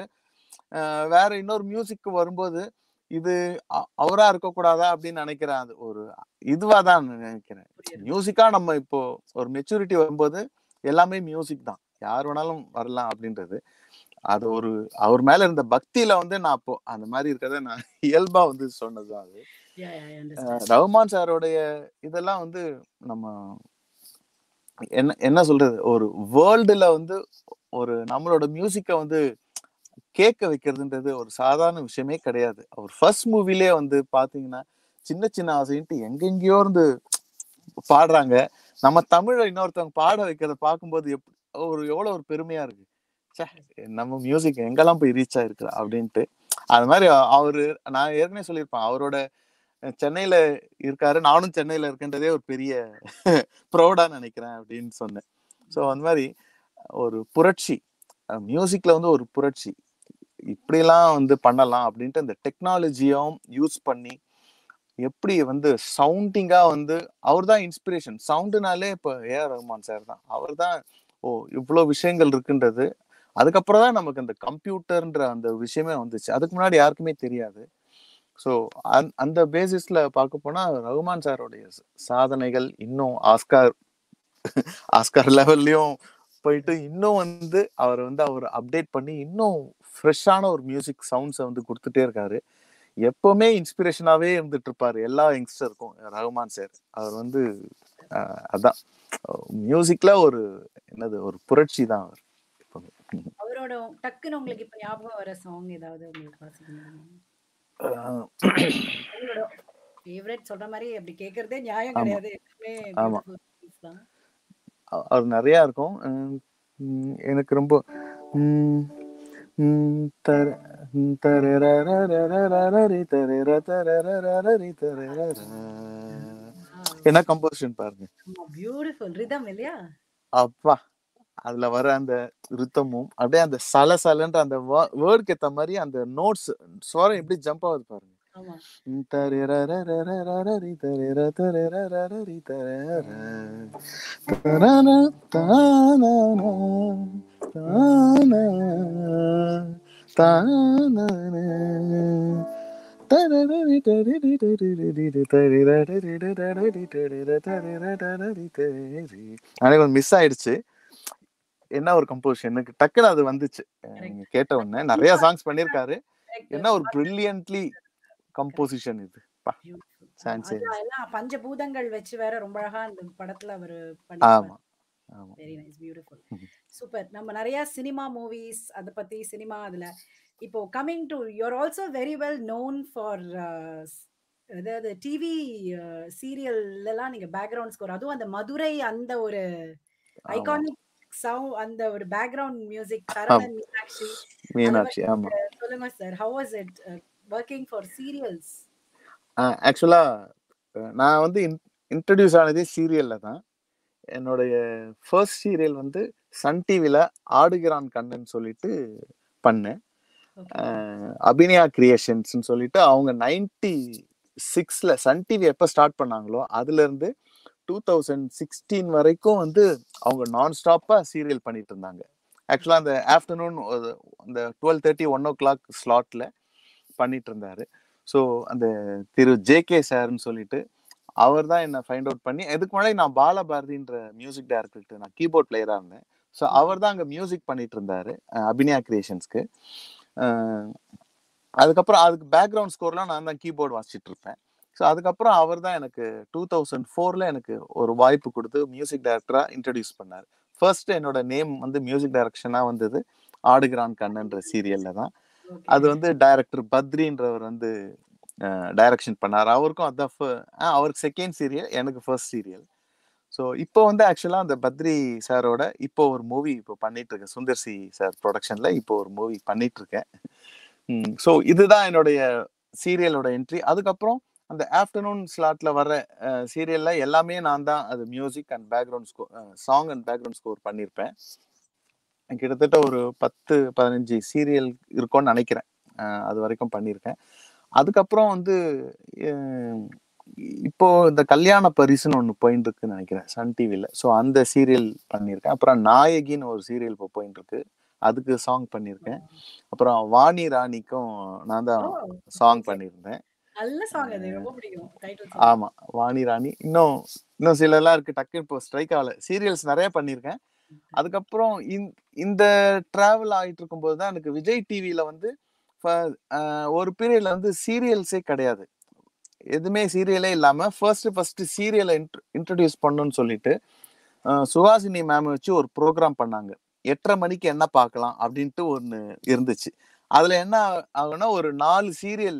அஹ் வேற இன்னொரு மியூசிக் வரும்போது இது அ- அவரா இருக்கக்கூடாதா அப்படின்னு நினைக்கிறேன் அது ஒரு இதுவா தான் நினைக்கிறேன் புரியுது. மியூசிக்கா நம்ம இப்போ ஒரு மெச்சூரிட்டி வரும்போது எல்லாமே மியூசிக் தான் யார் வேணாலும் வரலாம் அப்படின்றது அது ஒரு அவர் மேல இருந்த பக்தியில வந்து நான் அப்போ அந்த மாதிரி இருக்கிறத நான் இயல்பா வந்து சொன்னதுதான் அது Yeah, yeah, I understand. அஹ் ரஹ்மான் சாரோடைய இதெல்லாம் வந்து நம்ம என்ன என்ன சொல்றது ஒரு வேர்ல்டுல வந்து ஒரு நம்மளோட மியூசிக்கை வந்து கேட்க வைக்கிறதுன்றது ஒரு சாதாரண விஷயமே கிடையாது அவர் ஃபர்ஸ்ட் மூவிலே வந்து பாத்தீங்கன்னா சின்ன சின்ன ஆசைன்ட்டு எங்கெங்கேயோ இருந்து பாடுறாங்க நம்ம தமிழை இன்னொருத்தவங்க பாட வைக்கிறத பார்க்கும்போது எப் ஒரு எவ்வளவு ஒரு பெருமையா இருக்கு ச்சே, நம்ம மியூசிக் எங்கெல்லாம் போய் ரீச் ஆயிருக்கு அப்படின்ட்டு அது மாதிரி அ- அவரு நான் ஏற்கனவே சொல்லியிருப்பேன் அவரோட அஹ், சென்னையில இருக்காரு நானும் சென்னையில இருக்கேன்றதே ஒரு பெரிய ப்ரௌடா நினைக்கிறேன் அப்படின்னு சொன்னேன் ஸோ அந்த மாதிரி ஒரு புரட்சி மியூசிக்ல வந்து ஒரு புரட்சி இப்படிலாம் வந்து பண்ணலாம் அப்படின்ட்டு அந்த டெக்னாலஜியும் யூஸ் பண்ணி எப்படி வந்து சவுண்டிங்கா வந்து அவர் தான் இன்ஸ்பிரேஷன் சவுண்டுனாலே இப்போ ஏஆர் ரஹ்மான் சார் தான் அவர் தான் ஓ இவ்வளோ விஷயங்கள் இருக்குன்றது அதுக்கப்புறம் தான் நமக்கு அந்த கம்ப்யூட்டர்ன்ற அந்த விஷயமே வந்துச்சு அதுக்கு முன்னாடி யாருக்குமே தெரியாது ஸோ அந்த பேசிஸ்ல பார்க்க போனா ரஹ்மான் சாரோடைய ச- சாதனைகள் இன்னும் ஆஸ்கார் ஆஸ்கார் லெவல்லையும் போயிட்டு இன்னும் வந்து அவர் வந்து அவர் அப்டேட் பண்ணி இன்னும் ஃப்ரெஷ்ஷான ஒரு மியூசிக் சவுண்ட்ஸை வந்து கொடுத்துட்டே இருக்காரு எப்பவுமே இன்ஸ்பிரேஷனாவே இருந்துட்டு இருப்பாரு எல்லா யங்ஸ்டருக்கும் ரஹ்மான் சார் அவர் வந்து அஹ், அதான் மியூசிக்ல ஒரு என்னது ஒரு புரட்சி தான் அவர் எப்பவுமே. அவரோட டக்குன்னு உங்களுக்கு இப்ப ஞாபகம் வர சாங் ஏதாவது உங்களுக்கு வாசிக்க முடியுமா? அஹ், உங்களோட ஃபேவரட் சொல்ற மாதிரி அப்படி கேக்குறதே நியாயம் ஆமா. கிடையாது எப்பவுமே ஆமா. beautiful songs தான் அ- அவர் நிறைய இருக்கும் உம் உம் எனக்கு ரொம்ப உம் உம் தர- உம் தரரரரரரரரி தரர தரரரரரி தரரர. என்ன கம்போசிஷன் பாருங்க பியூட்டிஃபுல் ரிதம் இல்லையா அப்பா அதுல வர அந்த ரித்தமும் அப்படியே அந்த சல சலன்ற அந்த வேர்டுக்கு ஏத்த மாதிரி அந்த நோட்ஸ் ஸ்வரம் எப்படி ஜம்ப் ஆகுது பாருங்க ஆமா ம், தரிரரரரரரரி, தரிர தரிரரரரி, தரர. தரன, தானன, தான, தானன. தரரரி, தரிரி, தரிரிரி, தரிரரரி, தரரி, தரிர, தரிரரரி, தரி. எனக்கு கொஞ்சம் மிஸ் ஆயிடுச்சு என்ன ஒரு கம்போசிஷன் எனக்கு டக்குனு அது வந்துச்சு நீங்க கேட்ட உடனே நிறைய சாங்ஸ் பண்ணிருக்காரு என்ன ஒரு பிரில்லியன்ட்லி கம்போசிஷன் இது பா Beautiful. Chance அது இல்ல. எல்லாம் பஞ்சபூதங்கள் வச்சு வேற ரொம்ப அழகா அந்த படத்துல அவரு ஆமா ஆமா வெரி நைஸ் பியூட்டிஃபுல் சூப்பர் நம்ம நிறைய சினிமா மூவிஸ் அத பத்தி சினிமா அதுல இப்போ coming to you're also very well known for அதாவது டிவி சீரியல்லாம் நீங்க பேக்ரவுண்ட் ஸ்கோர் அதுவும் அந்த மதுரை அந்த ஒரு ஆமா. ஐகானிக் சவுண்ட் அந்த ஒரு பேக்ரவுண்ட் மியூசிக் சரவணன் மீனாட்சி மீனாட்சி ஆமா சொல்லுங்க sir how was it working for serials ஆக்சுவலா நான் வந்து இன்ட்ரடியூஸ் ஆனதே சீரியல்ல தான் என்னுடைய ஃபர்ஸ்ட் சீரியல் வந்து சன் டிவில ஆடுகிறான் கண்ணன் சொல்லிட்டு பண்ணேன் அஹ், அபிநயா கிரியேஷன்ஸ்னு சொல்லிட்டு அவங்க நைன்டி சிக்ஸ்ல சன் டிவி எப்போ ஸ்டார்ட் பண்ணாங்களோ அதுல இருந்து டூ தௌசண்ட் சிக்ஸ்டீன் வரைக்கும் வந்து அவங்க நான் ஸ்டாப்பா சீரியல் பண்ணிட்டு இருந்தாங்க ஆக்சுவலா அந்த ஆஃப்டர்நூன் அந்த twelve thirty one o'clock ஸ்லாட்ல பண்ணிட்டு இருந்தாரு ஸோ அந்த திரு ஜே கே சார்னு சொல்லிட்டு அவர் தான் என்னை ஃபைண்ட் அவுட் பண்ணி இதுக்கு முன்னாடி நான் பாலபாரதின்ற மியூசிக் டைரக்டர்கிட்ட நான் கீபோர்ட் பிளேயராக இருந்தேன் ஸோ அவர் தான் அங்கே மியூசிக் பண்ணிட்டு இருந்தாரு அஹ் அபிநயா கிரியேஷன்ஸ்க்கு அதுக்கப்புறம் அதுக்கு பேக்ரவுண்ட் ஸ்கோர்லாம் நான் தான் கீபோர்டு வாசிச்சுட்டு இருப்பேன் ஸோ அதுக்கப்புறம் அவர் தான் எனக்கு டூ தௌசண்ட் ஃபோரில் எனக்கு ஒரு வாய்ப்பு கொடுத்து மியூசிக் டைரக்டராக இன்ட்ரடியூஸ் பண்ணார் ஃபர்ஸ்ட் என்னோட நேம் வந்து மியூசிக் டைரக்ஷனாக வந்தது ஆடுகிறான் கண்ணன்ற சீரியல்ல தான் அது வந்து டைரக்டர் பத்ரின்றவர் வந்து டைரக்ஷன் பண்ணார் அவருக்கும் அதான் fir- ஆ, அவருக்கு செகண்ட் சீரியல் எனக்கு ஃபர்ஸ்ட் சீரியல் ஸோ இப்போ வந்து ஆக்சுவலாக அந்த பத்ரி சாரோட இப்போ ஒரு மூவி இப்போ பண்ணிட்டு இருக்கேன் சுந்தர் சி சார் ப்ரொடக்ஷன்ல இப்போ ஒரு மூவி பண்ணிட்டு இருக்கேன் ஸோ இதுதான் என்னுடைய சீரியலோட என்ட்ரி அதுக்கப்புறம் அந்த ஆஃப்டர்நூன் ஸ்லாட்ல வர சீரியல்ல எல்லாமே நான் தான் அது music and background score song and background score பண்ணியிருப்பேன் கிட்டத்தட்ட ஒரு பத்து பதினஞ்சு சீரியல் இருக்கும்னு நினைக்கிறேன் அஹ் அது வரைக்கும் பண்ணியிருக்கேன் அதுக்கப்புறம் வந்து அஹ் இப்போ இந்த கல்யாண பரிசுன்னு ஒன்று போயிட்டு இருக்குன்னு நினைக்கிறேன் சன் டிவியில் ஸோ அந்த சீரியல் பண்ணியிருக்கேன் அப்புறம் நாயகின்னு ஒரு சீரியல் இப்போ போயிட்டு இருக்கு அதுக்கு சாங் பண்ணியிருக்கேன் அப்புறம் வாணி ராணிக்கும் நான் தான் சாங் பண்ணியிருந்தேன் நல்ல சாங் அது ரொம்ப பிடிக்கும் டைட்டில் ஆமா வாணி ராணி இன்னும் இன்னும் சில எல்லாம் இருக்கு டக்கு இப்போ ஸ்ட்ரைக் ஆகல சீரியல்ஸ் நிறைய பண்ணியிருக்கேன் அதுக்கப்புறம் இந்த- இந்த டிராவல் ஆயிட்டு இருக்கும்போது தான் எனக்கு விஜய் டிவியில வந்து ஃப- ஆஹ் ஒரு பீரியட்ல வந்து சீரியல்ஸே கிடையாது எதுவுமே சீரியலே இல்லாம ஃபர்ஸ்ட் ஃபர்ஸ்ட் சீரியலை இன்ட்ரடியூஸ் பண்ணணும்னு சொல்லிட்டு ஆஹ் சுஹாசினி மேம் வச்சு ஒரு ப்ரோக்ராம் பண்ணாங்க எட்டரை மணிக்கு என்ன பார்க்கலாம் அப்படின்ட்டு ஒன்று இருந்துச்சு அதுல என்ன ஆகுனா ஒரு நாலு சீரியல்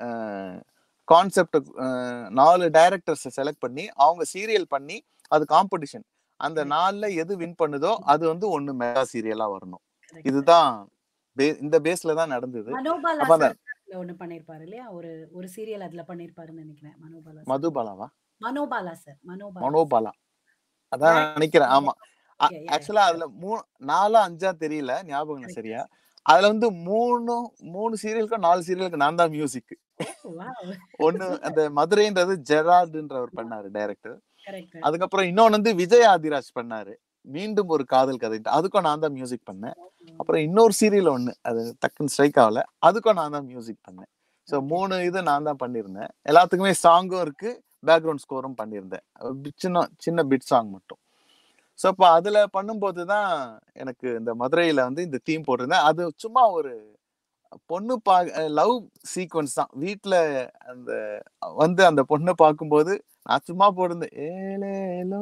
கான்செப்ட் நாலு டைரக்டர்ஸை செலக்ட் பண்ணி அவங்க சீரியல் பண்ணி அது காம்படிஷன் அந்த நாள்ல எது வின் பண்ணுதோ அது வந்து ஒண்ணு மெகா சீரியலா வரணும் இதுதான் பே- இந்த பேஸ்ல தான் நடந்தது மனோபாலா அப்ப அந்த- சார் ஒண்ணு பண்ணிருப்பாரு இல்லையா ஒரு ஒரு சீரியல் அதுல பண்ணிருப்பாருன்னு நினைக்கிறேன் மனோபாலா sir. மதுபாலாவா மனோபாலா சார் மனோபாலா மனோபாலா அதான் நான் நினைக்கிறேன் ஆமா Okay, yeah, ஆக்சுவலா அதுல மூணு நாலா அஞ்சா தெரியல ஞாபகம் இல்ல சரியா அதுல வந்து மூணு மூணு சீரியலுக்கும் நாலு சீரியலுக்கு நான் தான் மியூசிக் wow ஒண்ணு அந்த மதுரைன்றது ஜெரார்டுன்றவர் பண்ணாரு டைரக்டர் correct அதுக்கப்புறம் இன்னொன்னு வந்து விஜய் ஆதிராஜ் பண்ணாரு மீண்டும் ஒரு காதல் கதை அதுக்கும் நான் தான் மியூசிக் பண்ணேன் அப்புறம் இன்னொரு சீரியல் ஒண்ணு அது டக்குன்னு ஸ்ட்ரைக் ஆகல அதுக்கும் நான் தான் மியூசிக் பண்ணேன் ஸோ மூணு இது நான் தான் பண்ணியிருந்தேன் எல்லாத்துக்குமே சாங்கும் இருக்கு பேக்ரவுண்ட் ஸ்கோரும் பண்ணியிருந்தேன் ஒரு bit சின்ன சின்ன பிட் சாங் மட்டும் ஸோ அப்போ அதுல பண்ணும்போது தான் எனக்கு இந்த மதுரையில வந்து இந்த தீம் போட்டிருந்தேன் அது சும்மா ஒரு பொண்ணு பா லவ் சீக்வன்ஸ் தான் வீட்ல அந்த வந்து அந்த பொண்ணை பார்க்கும்போது நான் சும்மா போட்டிருந்தேன் ஏலேலோ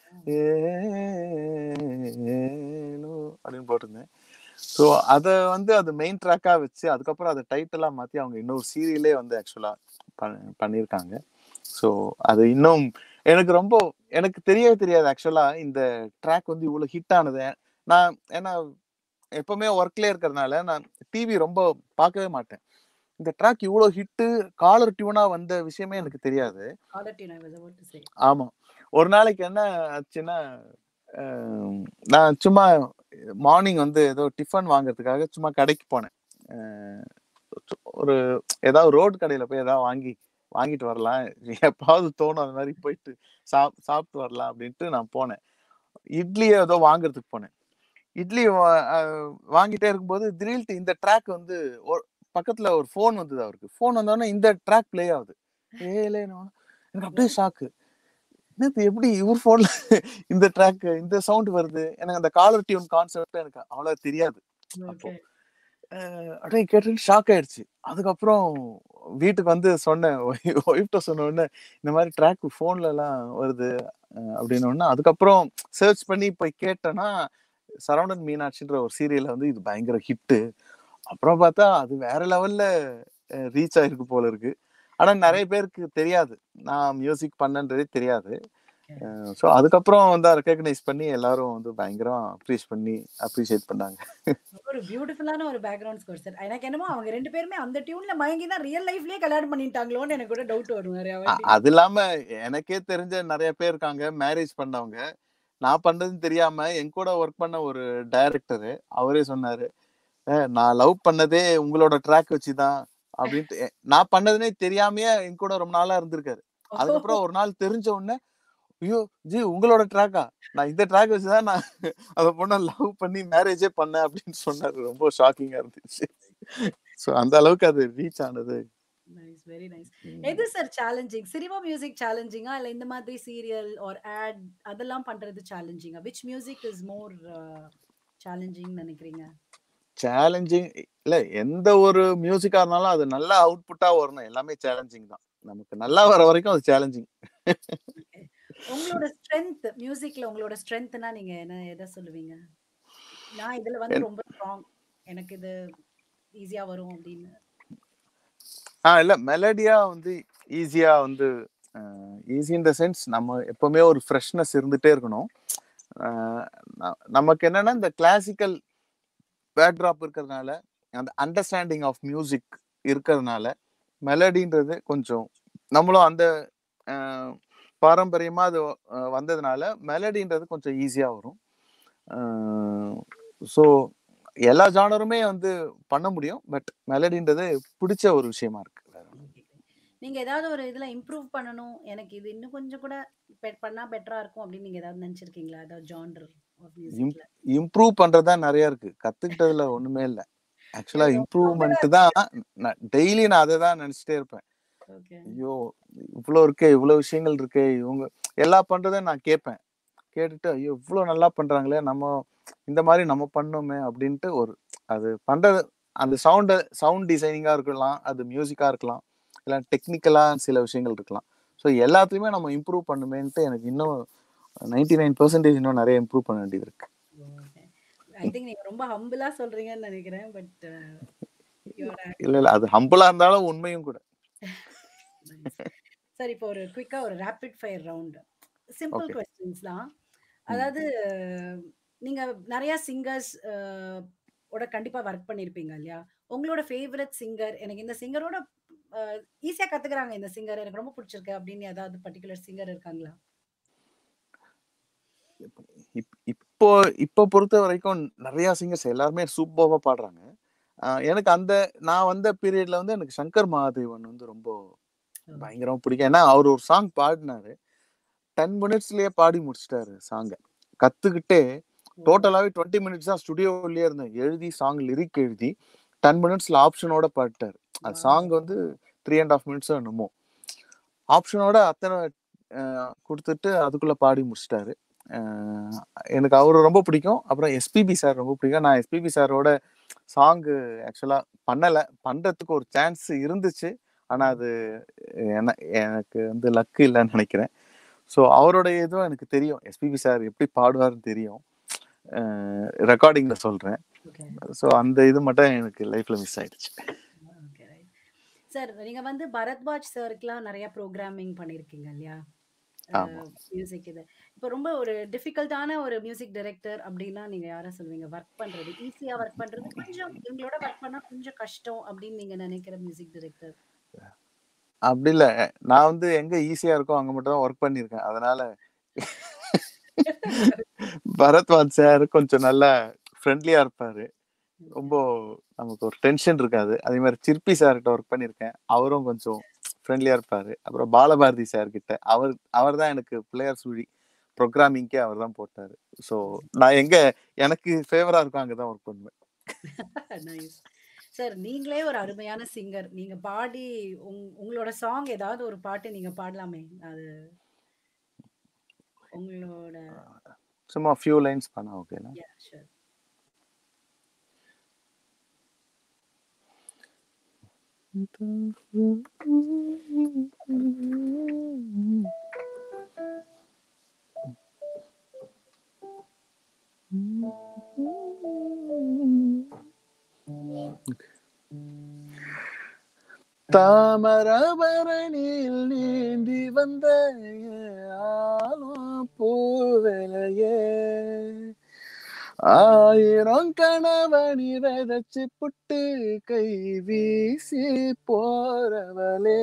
ஏலோ அப்படின்னு போட்டிருந்தேன் ஸோ அதை வந்து அது மெயின் ட்ராக்கா வச்சு அதுக்கப்புறம் அதை டைட்டிலா மாத்தி அவங்க இன்னொரு சீரியலே வந்து ஆக்சுவலா பண்ணியிருக்காங்க ஸோ அது இன்னும் எனக்கு ரொம்ப எனக்கு தெரியவே தெரியாது ஆக்சுவலா இந்த ட்ராக் வந்து இவ்வளவு ஹிட் ஆனது நான் ஏன்னா எப்பவுமே ஒர்க்லயே இருக்கிறதுனால நான் டிவி ரொம்ப பார்க்கவே மாட்டேன் இந்த ட்ராக் இவ்வளோ ஹிட்டு காலர் டியூனா வந்த விஷயமே எனக்கு தெரியாது Caller tune I was about to say. ஆமா ஒரு நாளைக்கு என்ன ஆச்சுன்னா அஹ், நான் சும்மா மார்னிங் வந்து ஏதோ டிஃபன் வாங்குறதுக்காக சும்மா கடைக்கு போனேன் அஹ், ஒரு ஏதாவது ரோடு கடையில போய் ஏதாவது வாங்கி வாங்கிட்டு வரலாம் எப்பாவது தோணும் அந்த மாதிரி போயிட்டு சாப் சாப்பிட்டு வரலாம் அப்படின்ட்டு நான் போனேன் இட்லி ஏதோ வாங்குறதுக்கு போனேன் இட்லி வா- அஹ், வாங்கிட்டே இருக்கும்போது திடீர்னு இந்த ட்ராக் வந்து ஒரு பக்கத்துல ஒரு ஃபோன் வந்தது அவருக்கு ஃபோன் வந்தோடனே இந்த ட்ராக் ப்ளே ஆகுது ஏலேன்னு எனக்கு அப்படியே ஷாக்கு என்னது எப்படி இவர் போன்ல இந்த ட்ராக் இந்த சவுண்ட் வருது எனக்கு அந்த காலர் டியூன் கான்செப்ட் எனக்கு அவ்வளவு தெரியாது அப்போ Okay. அஹ் அப்படியே கேட்டுட்டு ஷாக் ஆயிடுச்சு அதுக்கப்புறம் வீட்டுக்கு வந்து சொன்னேன் ஒய்ஃப்ட்ட சொன்ன உடனே இந்த மாதிரி ட்ராக் ஃபோன்ல எல்லாம் வருது அஹ் அப்படின்னு உடனே அதுக்கப்புறம் சர்ச் பண்ணி போய் கேட்டேன்னா சரவணன் மீனாட்சின்ற ஒரு சீரியல்ல வந்து இது பயங்கர ஹிட்டு அப்புறம் பார்த்தா அது வேற லெவல்ல ரீச் ஆயிருக்கு போல இருக்கு ஆனா நிறைய பேருக்கு தெரியாது நான் மியூசிக் பண்ணன்றதே தெரியாது ஸோ அதுக்கப்புறம் வந்து ரெக்கக்னைஸ் பண்ணி எல்லாரும் வந்து பயங்கரம் அப்ரிஷியேட் பண்ணி அப்ரிஷியேட் பண்ணாங்க ஒரு பியூட்டிஃபுல்லான ஒரு பேக்ரவுண்ட் ஸ்கோர் சார் எனக்கு என்னமோ அவங்க ரெண்டு பேருமே அந்த டியூன்ல மயங்கி தான் ரியல் லைஃப்லயே கல்யாணம் பண்ணிட்டாங்களோன்னு எனக்கு கூட டவுட் வரும் நிறைய அ- வாட்டி. அது இல்லாம எனக்கே தெரிஞ்ச நிறைய பேர் இருக்காங்க மேரேஜ் பண்ணவங்க நான் பண்றதுன்னு தெரியாம என் கூட ஒர்க் பண்ண ஒரு டைரக்டர் அவரே சொன்னாரு "அஹ், நான் லவ் பண்ணதே உங்களோட ட்ராக் வச்சுதான் அப்படின்ட்டு எ- நான் பண்ணதுனே தெரியாமயே என் கூட ரொம்ப நாளா இருந்திருக்காரு அதுக்கப்புறம் ஒரு நாள் தெரிஞ்ச உடனே ஐயோ ஜி உங்களோட ட்ராக்கா நான் இந்த ட்ராக் வச்சுதான் நான் அந்த பொண்ணை லவ் பண்ணி மேரேஜே பண்ணேன் அப்படின்னு சொன்னாரு ரொம்ப ஷாக்கிங்கா இருந்துச்சு ஸோ அந்த அளவுக்கு அது ரீச் ஆனது நைஸ் வெரி நைஸ் எது சார் சேலஞ்சிங் சினிமா மியூசிக் சேலஞ்சிங்கா இல்ல இந்த மாதிரி சீரியல் ஆர் ஆட் அதெல்லாம் பண்றது சேலஞ்சிங்கா which music is more challenging நினைக்கிறீங்க சேலஞ்சிங் இல்ல எந்த ஒரு மியூசிக்கா இருந்தாலும் அது நல்ல அவுட்புட்டா வரணும் எல்லாமே சேலஞ்சிங் தான் நமக்கு நல்லா வர வரைக்கும் அது சேலஞ்சிங் உங்களோட ஸ்ட்ரென்த் மியூசிக்ல உங்களோட ஸ்ட்ரென்த்னா நீங்க என்ன எதை சொல்லுவீங்க நான் இதுல வந்து ரொம்ப ஸ்ட்ராங் எனக்கு இது ஈஸியா வரும் அப்படின்னு ஆ இல்ல மெலடியா வந்து ஈஸியா வந்து ஈஸி இன் த சென்ஸ் நம்ம எப்பவுமே ஒரு ஃப்ரெஷ்னஸ் இருந்துட்டே இருக்கணும் அஹ் ந- நமக்கு என்னன்னா இந்த கிளாசிக்கல் பேக்ட்ராப் இருக்கிறதுனால அந்த அண்டர்ஸ்டாண்டிங் ஆஃப் மியூசிக் இருக்கிறதுனால மெலடின்றது கொஞ்சம் நம்மளும் அந்த அஹ், பாரம்பரியமா அது அஹ், வந்ததுனால மெலடின்றது கொஞ்சம் ஈஸியா வரும் ஸோ எல்லா ஜானருமே வந்து பண்ண முடியும் பட் மெலடின்றது பிடிச்ச ஒரு விஷயமா இருக்கு வேற ஒண்ணும் இல்ல. நீங்க ஏதாவது ஒரு இதுல இம்ப்ரூவ் பண்ணணும் எனக்கு இது இன்னும் கொஞ்சம் கூட பெ- பண்ணா பெட்டரா இருக்கும் அப்படின்னு நீங்க ஏதாவது நினைச்சிருக்கீங்களா ஏதாவது ஜான்டர் ஆஃப் மியூசிக்ல இம்ப்ரூவ் பண்றதா நிறைய இருக்கு கத்துக்கிட்டதுல ஒண்ணுமே இல்ல ஆக்சுவலா இம்ப்ரூவ்மெண்ட் தான் டெய்லி நான் அதை தான் நினைச்சிட்டே இருப்பேன் ஓகே ஐயோ இவ்வளோ இருக்கே இவ்வளோ விஷயங்கள் இருக்கே இவங்க எல்லா பண்றதையும் நான் கேட்பேன் கேட்டுட்டு ஐயோ இவ்வளோ நல்லா பண்றாங்களே நம்ம இந்த மாதிரி நம்ம பண்ணோமே அப்படின்ட்டு ஒரு அது பண்றது அந்த சவுண்ட் சவுண்ட் டிசைனிங்கா இருக்கலாம் அது மியூசிக்கா இருக்கலாம் இல்லை டெக்னிக்கலா சில விஷயங்கள் இருக்கலாம் ஸோ எல்லாத்தையுமே நம்ம இம்ப்ரூவ் பண்ணுமேன்ட்டு எனக்கு இன்னும் நைன்டி நைன் பர்சன்டேஜ் இன்னும் நிறைய இம்ப்ரூவ் பண்ண வேண்டியது இருக்கு ஐ திங்க் நீங்க ரொம்ப ஹம்பிளா சொல்றீங்கன்னு நினைக்கிறேன் பட் இல்ல இல்ல அது ஹம்பிளா இருந்தாலும் உண்மையும் கூட சார் இப்போ ஒரு குயிக்கா ஒரு rapid fire round simple Okay. Questions தான் அதாவது நீங்க நிறைய சிங்கர்ஸ் ஓட கண்டிப்பா ஒர்க் பண்ணிருப்பீங்க இல்லையா உங்களோட ஃபேவரட் சிங்கர் எனக்கு இந்த சிங்கரோட ஈஸியா கத்துக்கிறாங்க இந்த சிங்கர் எனக்கு ரொம்ப பிடிச்சிருக்கு அப்படின்னு ஏதாவது பர்டிகுலர் சிங்கர் இருக்காங்களா இப்- இப்போ இப்போ பொறுத்த வரைக்கும் நிறைய சிங்கர்ஸ் எல்லாருமே சூப்பராக பாடுறாங்க ஆஹ் எனக்கு அந்த நான் வந்த பீரியட்ல வந்து எனக்கு சங்கர் மகாதேவன் வந்து ரொம்ப பயங்கரமா பிடிக்கும் ஏன்னா அவர் ஒரு சாங் பாடினாரு டென் மினிட்ஸ்லயே பாடி முடிச்சிட்டாரு சாங்கை கத்துக்கிட்டே டோட்டலாவே டுவெண்ட்டி மினிட்ஸ் தான் ஸ்டுடியோலயே இருந்தேன் எழுதி சாங் லிரிக் எழுதி டென் மினிட்ஸ்ல ஆப்ஷனோட பாடிட்டாரு அது சாங் வந்து த்ரீ அண்ட் ஆஃப் மினிட்ஸ் என்னமோ ஆப்ஷனோட அத்தனை அஹ், கொடுத்துட்டு அதுக்குள்ள பாடி முடிச்சிட்டாரு அஹ், எனக்கு அவரு ரொம்ப பிடிக்கும் அப்புறம் எஸ்பிபி சார் ரொம்ப பிடிக்கும் நான் எஸ்பிபி சாரோட சாங்கு ஆக்சுவலா பண்ணல பண்றதுக்கு ஒரு சான்ஸ் இருந்துச்சு ஆனா அது என எனக்கு வந்து லக்கு இல்லைன்னு நினைக்கிறேன் ஸோ அவரோட இதுவும் எனக்கு தெரியும் எஸ்பிபி சார் எப்படி பாடுவார்னு தெரியும் ரெக்கார்டிங்ல சொல்றேன் ஓகே ஸோ அந்த இது மட்டும் எனக்கு லைஃப்ல மிஸ் ஆயிடுச்சு ஓகே ரைட் சார் நீங்க வந்து பரத்வாஜ் சருக்குலாம் நிறைய ப்ரோக்ராமிங் பண்ணிருக்கீங்க இல்லையா ஆமா. மியூசிக் இது இப்போ ரொம்ப ஒரு டிஃபிகல்ட்டான ஒரு மியூசிக் டைரக்டர் அப்படின்னா நீங்க யாரை சொல்லுவீங்க ஒர்க் பண்றது ஈஸியா ஒர்க் பண்றது கொஞ்சம் இவங்களோட ஒர்க் பண்ணா கொஞ்சம் கஷ்டம் அப்படின்னு நீங்க நினைக்கிற மியூசிக் டைரக்டர் அப்படி இல்ல நான் வந்து எங்க ஈஸியா இருக்கோ அங்க மட்டும் தான் ஒர்க் பண்ணியிருக்கேன் அதனால பரத்வாஜ் சார் கொஞ்சம் நல்லா ஃப்ரெண்ட்லியா இருப்பாரு ரொம்ப நமக்கு ஒரு டென்ஷன் இருக்காது அதே மாதிரி சிற்பி சார்கிட்ட ஒர்க் பண்ணியிருக்கேன் அவரும் கொஞ்சம் ஃப்ரெண்ட்லியா இருப்பாரு அப்புறம் பாலபாரதி சார் கிட்ட அவர் அவர் தான் எனக்கு பிளேயர் சுழி ப்ரோக்ராமிங்க்கே அவர் தான் போட்டாரு ஸோ நான் எங்க எனக்கு ஃபேவரா இருக்கோ அங்கதான் ஒர்க் பண்ணுவேன் நைஸ் சார் நீங்களே ஒரு அருமையான சிங்கர் நீங்க பாடி உங்- உங்களோட சாங் ஏதாவது ஒரு பாட்டு நீங்க பாடலாமே அது உங்களோட சும்மா ஃபியூ லைன்ஸ் பண்ணா ஓகேனா yeah, sure. தாமரபரணியில் நீந்தி வந்த ஆலும் பூவலையே ஆயிரம் கணவனி விதைச்சு புட்டு கை வீசி போறவளே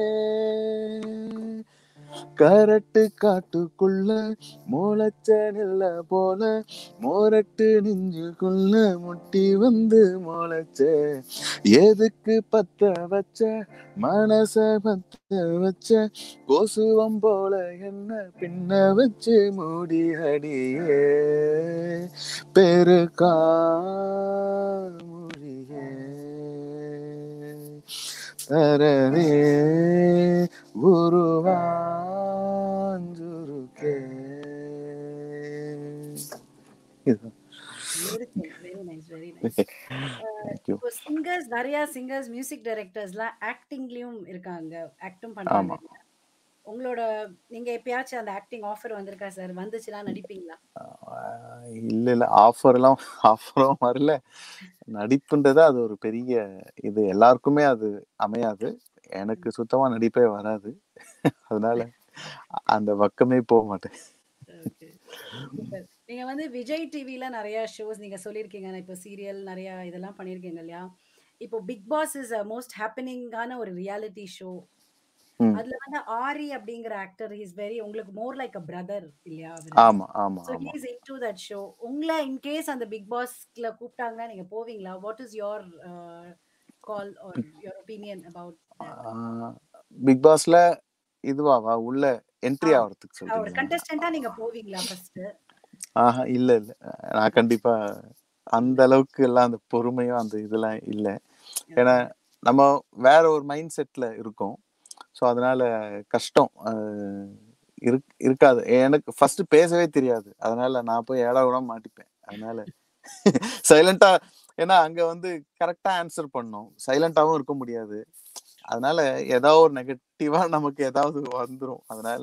கரட்டு காட்டுக்குள்ள முளைச்ச நெல்ல போல மோரட்டு நெஞ்சுக்குள்ள முட்டி வந்து முளைச்ச எதுக்கு பத்த வச்ச மனச பத்த வச்ச கொசுவம் போல என்ன பின்ன வச்சு மூடி அடியே பெருக்கா மொழியே தரவே உருவாஞ்சுருக்கே இதுதான் Beautiful. Very nice, very nice. Thank you இப்போ சிங்கர்ஸ் நிறைய சிங்கர்ஸ் மியூசிக் டைரக்டர்ஸ்லாம் ஆக்டிங்லயும் இருக்காங்க ஆக்டும் பண்றாங்க ஆமா உங்களோட நீங்க எப்பயாச்சும் அந்த ஆக்டிங் ஆஃபர் வந்திருக்கா சார் வந்துச்சுன்னா நடிப்பீங்களா ஆஹ் இல்ல இல்ல ஆஃபர்லாம் ஆஃபரும் வரல நடிப்புன்றது அது ஒரு பெரிய இது எல்லாருக்குமே அது அமையாது எனக்கு சுத்தமா நடிப்பே வராது அதனால அந்த பக்கமே போக மாட்டேன் Okay. Super. நீங்க வந்து விஜய் டிவில நிறைய ஷோஸ் நீங்க சொல்லியிருக்கீங்க இப்போ சீரியல் நிறைய இதெல்லாம் பண்ணியிருக்கீங்க இல்லையா இப்போ பிக் பாஸ் இஸ் மோஸ்ட் ஹாப்பனிங்கான ஒரு ரியாலிட்டி ஷோ ம். அதுல வந்து ஆரி அப்படிங்கிற ஆக்டர் இஸ் வெரி உங்களுக்கு மோர் லைக் அ பிரதர் இல்லையா அவரு ஆமா ஆமா ஸோ ஆமா he's into that show உங்களை இன்கேஸ் அந்த பிக் பாஸ்ல கூப்பிட்டாங்கன்னா நீங்க போவீங்களா what is your call or your opinion about Bigg பாஸ்ல இதுவாவா உள்ள என்ட்ரி ஆ. ஆகிறதுக்கு ஒரு சொல்றீங்க கண்டஸ்டண்டா நீங்க போவீங்களா ஃபர்ஸ்ட் ஆஹா இல்ல இல்ல நான் கண்டிப்பா அந்த அளவுக்கு எல்லாம் அந்த பொறுமையும் அந்த இதெல்லாம் இல்ல ஏன்னா நம்ம வேற ஒரு மைண்ட் செட்ல இருக்கோம் ஸோ அதனால கஷ்டம் அஹ் இருக் இருக்காது எனக்கு ஃபர்ஸ்ட் பேசவே தெரியாது அதனால நான் போய் ஏடா கூட மாட்டிப்பேன் அதனால சைலண்டா ஏன்னா அங்க வந்து கரெக்டா ஆன்சர் பண்ணும் சைலண்டாவும் இருக்க முடியாது அதனால ஏதாவது ஒரு நெகட்டிவா நமக்கு ஏதாவது வந்துரும் அதனால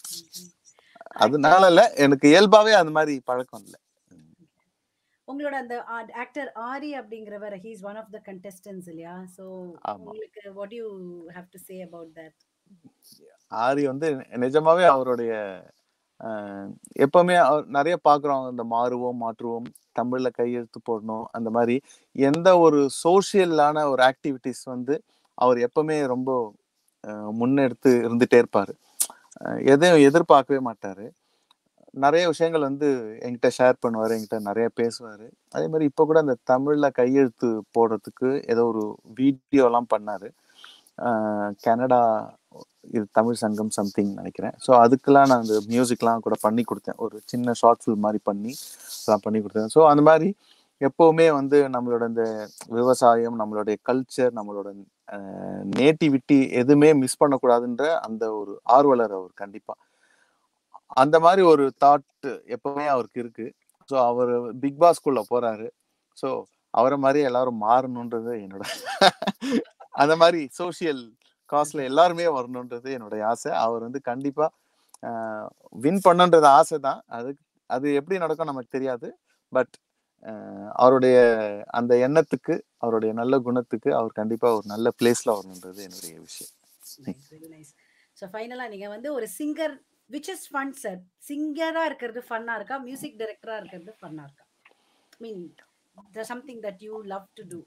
அதனால இல்ல எனக்கு இயல்பாவே அந்த மாதிரி பழக்கம் இல்லை உங்களோட அந்த ஆக்டர் ஆரி அப்படிங்கிறவர் he's one of the contestants இல்லையா சோ ஆமா. உங்களுக்கு what you have to say about that Aari வந்து நிஜமாவே அவருடைய அஹ், எப்பவுமே அவர் நிறைய பாக்குறோம் இந்த மாறுவோம் மாற்றுவோம் தமிழ்ல கையெழுத்து போடணும் அந்த மாதிரி எந்த ஒரு சோஷியலான ஒரு ஆக்டிவிட்டிஸ் வந்து அவர் எப்பவுமே ரொம்ப அஹ், முன்னெடுத்து இருந்துட்டே இருப்பாரு அஹ், எதையும் எதிர்பார்க்கவே மாட்டாரு நிறைய விஷயங்கள் வந்து என்கிட்ட ஷேர் பண்ணுவாரு என்கிட்ட நிறைய பேசுவாரு அதே மாதிரி இப்போ கூட அந்த தமிழ்ல கையெழுத்து போடுறதுக்கு ஏதோ ஒரு வீடியோ எல்லாம் பண்ணாரு அஹ், கனடா இது தமிழ் சங்கம் சம்திங் நினைக்கிறேன் ஸோ அதுக்கெல்லாம் நான் அந்த மியூசிக்லாம் கூட பண்ணி கொடுத்தேன் ஒரு சின்ன ஷார்ட் ஃபில்ம் மாதிரி பண்ணி அதெல்லாம் பண்ணி கொடுத்தேன் ஸோ அந்த மாதிரி எப்பவுமே வந்து நம்மளோட இந்த விவசாயம் நம்மளுடைய கல்ச்சர் நம்மளோட நேட்டிவிட்டி எதுவுமே மிஸ் பண்ணக்கூடாதுன்ற அந்த ஒரு ஆர்வலர் அவர் கண்டிப்பா அந்த மாதிரி ஒரு தாட் எப்பவுமே அவருக்கு இருக்கு ஸோ அவர் பிக் பாஸ்குள்ள போறாரு ஸோ அவரை மாதிரி எல்லாரும் மாறணுன்றது என்னோட அந்த மாதிரி சோஷியல் காஸ்ட்ல எல்லாருமே வரணுன்றது என்னுடைய ஆசை அவர் வந்து கண்டிப்பா வின் பண்ணுன்றது ஆசை தான் அது அது எப்படி நடக்கும் நமக்கு தெரியாது பட் அவருடைய அந்த எண்ணத்துக்கு அவருடைய நல்ல குணத்துக்கு அவர் கண்டிப்பா ஒரு நல்ல பிளேஸ்ல வரணுன்றது என்னுடைய விஷயம் நைஸ் வெரி நைஸ் ஸோ ஃபைனலா நீங்க வந்து ஒரு singer which is fun sir சிங்கரா இருக்கிறது ஃபன்னா இருக்கா மியூசிக் டைரக்டரா இருக்கிறது ஃபன்னா இருக்கா mean something that you love to do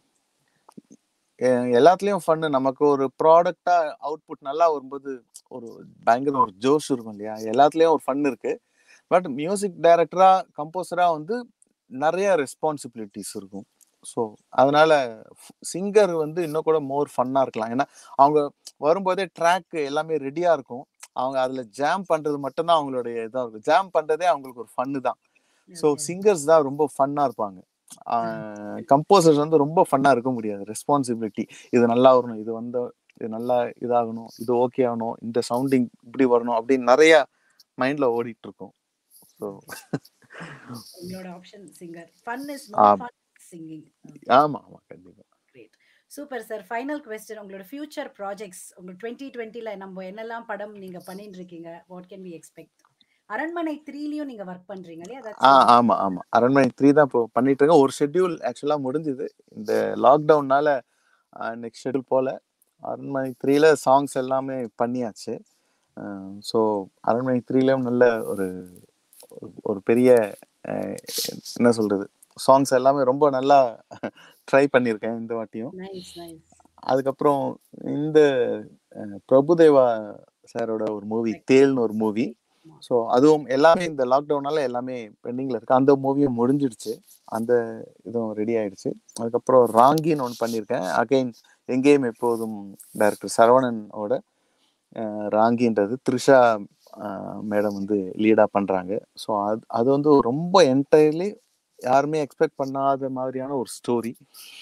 எ- எல்லாத்துலயும் ஃபன்னு நமக்கு ஒரு ப்ராடக்டா அவுட்புட் நல்லா வரும்போது ஒரு பயங்கர ஒரு ஜோஷ் இருக்கும் இல்லையா எல்லாத்துலயும் ஒரு ஃபன் இருக்கு பட் மியூசிக் டைரக்டரா கம்போசரா வந்து நிறைய ரெஸ்பான்சிபிலிட்டிஸ் இருக்கும் ஸோ அதனால சிங்கர் வந்து இன்னும் கூட மோர் ஃபன்னா இருக்கலாம் ஏன்னா அவங்க வரும்போதே ட்ராக் எல்லாமே ரெடியா இருக்கும் அவங்க அதுல ஜாம் பண்றது மட்டும்தான் அவங்களுடைய இதா இருக்கும் ஜாம் பண்றதே அவங்களுக்கு ஒரு ஃபன்னு தான் ஸோ சிங்கர்ஸ் தான் ரொம்ப ஃபன்னா இருப்பாங்க கம்போசர்ஸ் வந்து ரொம்ப ஃபன்னா இருக்க முடியாது ரெஸ்பான்சிபிலிட்டி இது நல்லா வரணும் இது வந்து இது நல்லா இதாகணும் இது ஓகே ஆகணும் இந்த சவுண்டிங் இப்படி வரணும் அப்படின்னு நிறைய மைண்ட்ல ஓடிட்டு இருக்கும் ஸோ உங்களோட option singer fun is ah. More fun singing ஆமா ஆமா கண்டிப்பா great super sir final question உங்களோட ஃபியூச்சர் ப்ராஜெக்ட்ஸ் உங்க டுவெண்ட்டி டுவெண்ட்டில நம்ம என்னெல்லாம் படம் நீங்க பண்ணிட்டு இருக்கீங்க வாட் கேன் வி எக்ஸ்பெக்ட் அரண்மனை த்ரீலயும் நீங்க ஒர்க் பண்றீங்க இல்லையா ஆ that's- ஆமா ஆமா அரண்மனை த்ரீ தான் இப்போ பண்ணிட்டு இருக்கேன் ஒரு ஷெட்யூல் ஆக்சுவலா முடிஞ்சுது இந்த லாக்டவுன்னால நெக்ஸ்ட் ஷெட்யூல் போல அரண்மனை த்ரீல சாங்ஸ் எல்லாமே பண்ணியாச்சு ஸோ அரண்மனை த்ரீலயும் நல்ல ஒரு ஒரு பெரிய அஹ், என்ன சொல்றது சாங்ஸ் எல்லாமே ரொம்ப நல்லா ட்ரை பண்ணியிருக்கேன் இந்த வாட்டியும் நைஸ் நைஸ் அதுக்கப்புறம் இந்த அஹ், பிரபுதேவா சாரோட ஒரு மூவி தேல்னு ஒரு மூவி ஸோ அதுவும் எல்லாமே இந்த லாக்டவுனால எல்லாமே பெண்டிங்ல இருக்கு அந்த மூவியும் முடிஞ்சிடுச்சு அந்த இதுவும் ரெடி ஆயிடுச்சு அதுக்கப்புறம் ராங்கின்னு ஒன்று பண்ணியிருக்கேன் அகைன் எங்கேயும் எப்போதும் டைரக்டர் சரவணனோட அஹ், ராங்கின்றது த்ரிஷா மேடம் வந்து லீடா பண்றாங்க ஸோ அது அது வந்து ரொம்ப என்டையர்லி யாருமே எக்ஸ்பெக்ட் பண்ணாத மாதிரியான ஒரு ஸ்டோரி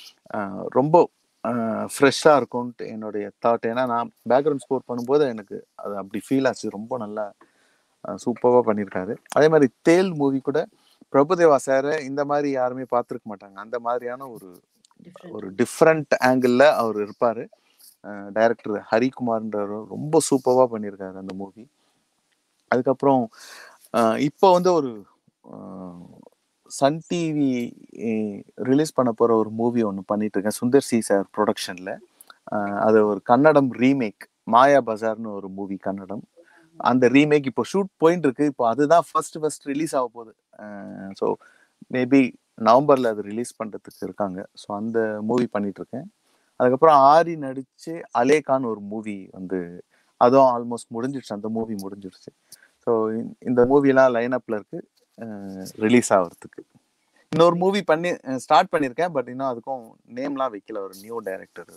ரொம்ப ஃப்ரெஷ்ஷாக இருக்கும்ன்ட்டு என்னுடைய தாட் ஏன்னா நான் பேக்ரவுண்ட் ஸ்கோர் பண்ணும்போது எனக்கு அது அப்படி ஃபீல் ஆச்சு ரொம்ப நல்லா சூப்பராக பண்ணியிருக்காரு அதே மாதிரி தேல் மூவி கூட பிரபுதேவா சாரை இந்த மாதிரி யாருமே பார்த்துருக்க மாட்டாங்க அந்த மாதிரியான ஒரு ஒரு டிஃப்ரெண்ட் ஆங்கிளில் அவர் இருப்பார் டைரக்டர் ஹரிகுமார்ன்றவர் ரொம்ப சூப்பராக பண்ணியிருக்காரு அந்த மூவி அதுக்கப்புறம் அஹ், இப்போ வந்து ஒரு அஹ், சன் டிவி ரிலீஸ் பண்ண போகிற ஒரு மூவி ஒன்று பண்ணிட்டு இருக்கேன் சுந்தர் சி சார் ப்ரொடக்ஷனில் அது ஒரு கன்னடம் ரீமேக் மாயா பஜார்னு ஒரு மூவி கன்னடம் அந்த ரீமேக் இப்போ ஷூட் போயிட்டு இருக்கு இப்போ அதுதான் ஃபர்ஸ்ட் ஃபர்ஸ்ட் ரிலீஸ் ஆக போகுது ஸோ மேபி நவம்பர்ல அது ரிலீஸ் பண்றதுக்கு இருக்காங்க ஸோ அந்த மூவி பண்ணிட்டு இருக்கேன் அதுக்கப்புறம் ஆரி நடிச்சு அலேகான்னு ஒரு மூவி வந்து அதுவும் ஆல்மோஸ்ட் முடிஞ்சிடுச்சு அந்த மூவி முடிஞ்சிடுச்சு ஸோ இந்த மூவிலாம் லைன் அப்ல இருக்கு ரிலீஸ் ஆகிறதுக்கு இன்னொரு மூவி பண்ணி ஸ்டார்ட் பண்ணியிருக்கேன் பட் இன்னும் அதுக்கும் நேம்லாம் வைக்கல ஒரு new director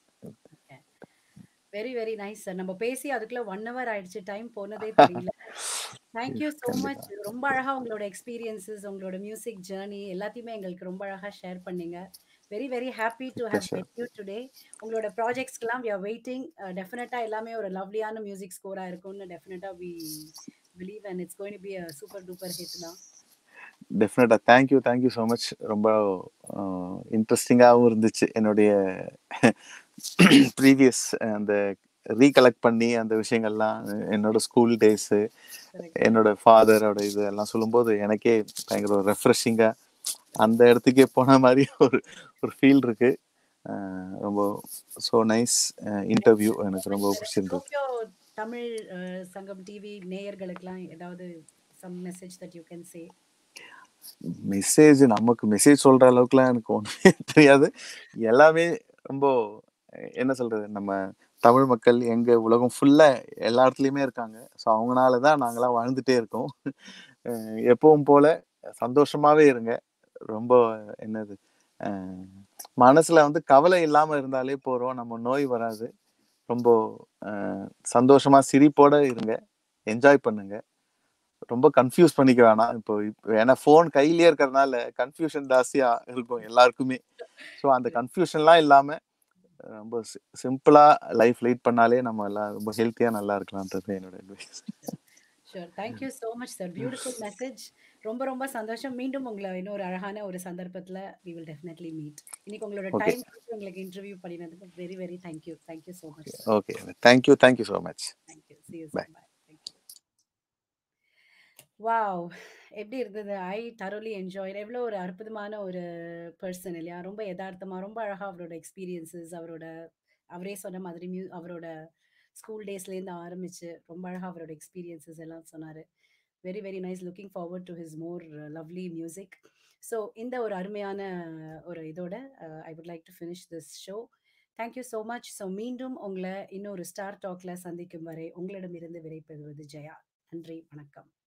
very very nice sir நம்ம பேசி அதுக்குள்ள ஒன் ஹவர் ஆயிடுச்சு டைம் போனதே தெரியல தேங்க்யூ ஸோ மச் ரொம்ப அழகா உங்களோட எக்ஸ்பீரியன்சஸ் உங்களோட மியூசிக் ஜேர்னி எல்லாத்தையுமே எங்களுக்கு ரொம்ப அழகா ஷேர் பண்ணீங்க very very happy to have sure. met you today உங்களோட ப்ராஜெக்ட்ஸ்க்கெல்லாம் வி ஆர் வெயிட்டிங் டெஃபினட்டா எல்லாமே ஒரு லவ்லியான மியூசிக் ஸ்கோரா இருக்கும்னு definitely we believe and it's going be a super duper hit தான் definitely thank you thank you so much ரொம்ப இன்ட்ரெஸ்டிங்காகவும் இருந்துச்சு என்னுடைய ப்ரீவியஸ் அந்த ரீகலெக்ட் பண்ணி அந்த விஷயங்கள்லாம் என்னோட ஸ்கூல் டேஸு என்னோட ஃபாதரோட இது எல்லாம் சொல்லும்போது எனக்கே பயங்கர ஒரு ரெஃப்ரெஷிங்காக அந்த இடத்துக்கே போன மாதிரி ஒரு ஒரு ஃபீல் இருக்கு அஹ் ரொம்ப ஸோ நைஸ் இன்டர்வியூ எனக்கு ரொம்ப பிடிச்சிருந்தது டோக்கியோ தமிழ் அஹ், சங்கம் டிவி நேயர்களுக்கெல்லாம் ஏதாவது some message that you can say message நமக்கு மெசேஜ் சொல்ற அளவுக்குலாம் எனக்கு ஒன்றுமே தெரியாது எல்லாமே ரொம்ப அஹ், என்ன சொல்றது நம்ம தமிழ் மக்கள் எங்க உலகம் ஃபுல்லா எல்லா இடத்துலயுமே இருக்காங்க ஸோ அவங்கனால தான் நாங்களாம் வாழ்ந்துட்டே இருக்கோம் அஹ், எப்பவும் போல சந்தோஷமாவே இருங்க ரொம்ப என்னது அஹ், மனசுல வந்து கவலை இல்லாம இருந்தாலே போறோம் நம்ம நோய் வராது ரொம்ப அஹ், சந்தோஷமா சிரிப்போட இருங்க என்ஜாய் பண்ணுங்க ரொம்ப கன்ஃபியூஸ் பண்ணிக்க வேணாம் இப்போ இப்போ ஏன்னா ஃபோன் கையிலேயே இருக்கிறதுனால கன்ஃபியூஷன் ஜாஸ்தியா இருக்கும் எல்லாருக்குமே ஸோ அந்த கன்ஃபியூஷன்லாம் இல்லாம அஹ் ரொம்ப சிம்பிளா லைஃப் லீட் பண்ணாலே நம்ம எல்லாம் ரொம்ப ஹெல்த்தியா நல்லா இருக்கலாம்ன்றது என்னோட advice sure thank you so much sir beautiful message ரொம்ப ரொம்ப சந்தோஷம் மீண்டும் உங்களை இன்னொரு அழகான ஒரு சந்தர்ப்பத்தில் வி வில் டெஃபினெட்லி மீட் இன்னைக்கு உங்களோட Okay. டைம் உங்களுக்கு இன்டர்வியூ பண்ணினதுக்கு very very thank you thank you so much okay thank you thank you so much thank you see you Bye. Bye thank you wow எப்படி இருந்தது ஐ தரோலி என்ஜாய் எவ்வளோ ஒரு அற்புதமான ஒரு பர்சன் இல்லையா ரொம்ப யதார்த்தமா ரொம்ப அழகா அவரோட எக்ஸ்பீரியன்சஸ் அவரோட அவரே சொன்ன மாதிரி மியூ அவரோட ஸ்கூல் டேஸ்லேருந்து ஆரம்பிச்சு ரொம்ப அழகாக அவரோட எக்ஸ்பீரியன்சஸ் எல்லாம் சொன்னார் very very nice looking forward to his more lovely music so இந்த ஒரு அருமையான ஒரு இதோட I would like to finish this show thank you so much so மீண்டும் உங்களை இன்னொரு ஸ்டார் டாக்ல சந்திக்கும் வரை உங்களிடமிருந்து விடைபெறுவது ஜெயா நன்றி வணக்கம்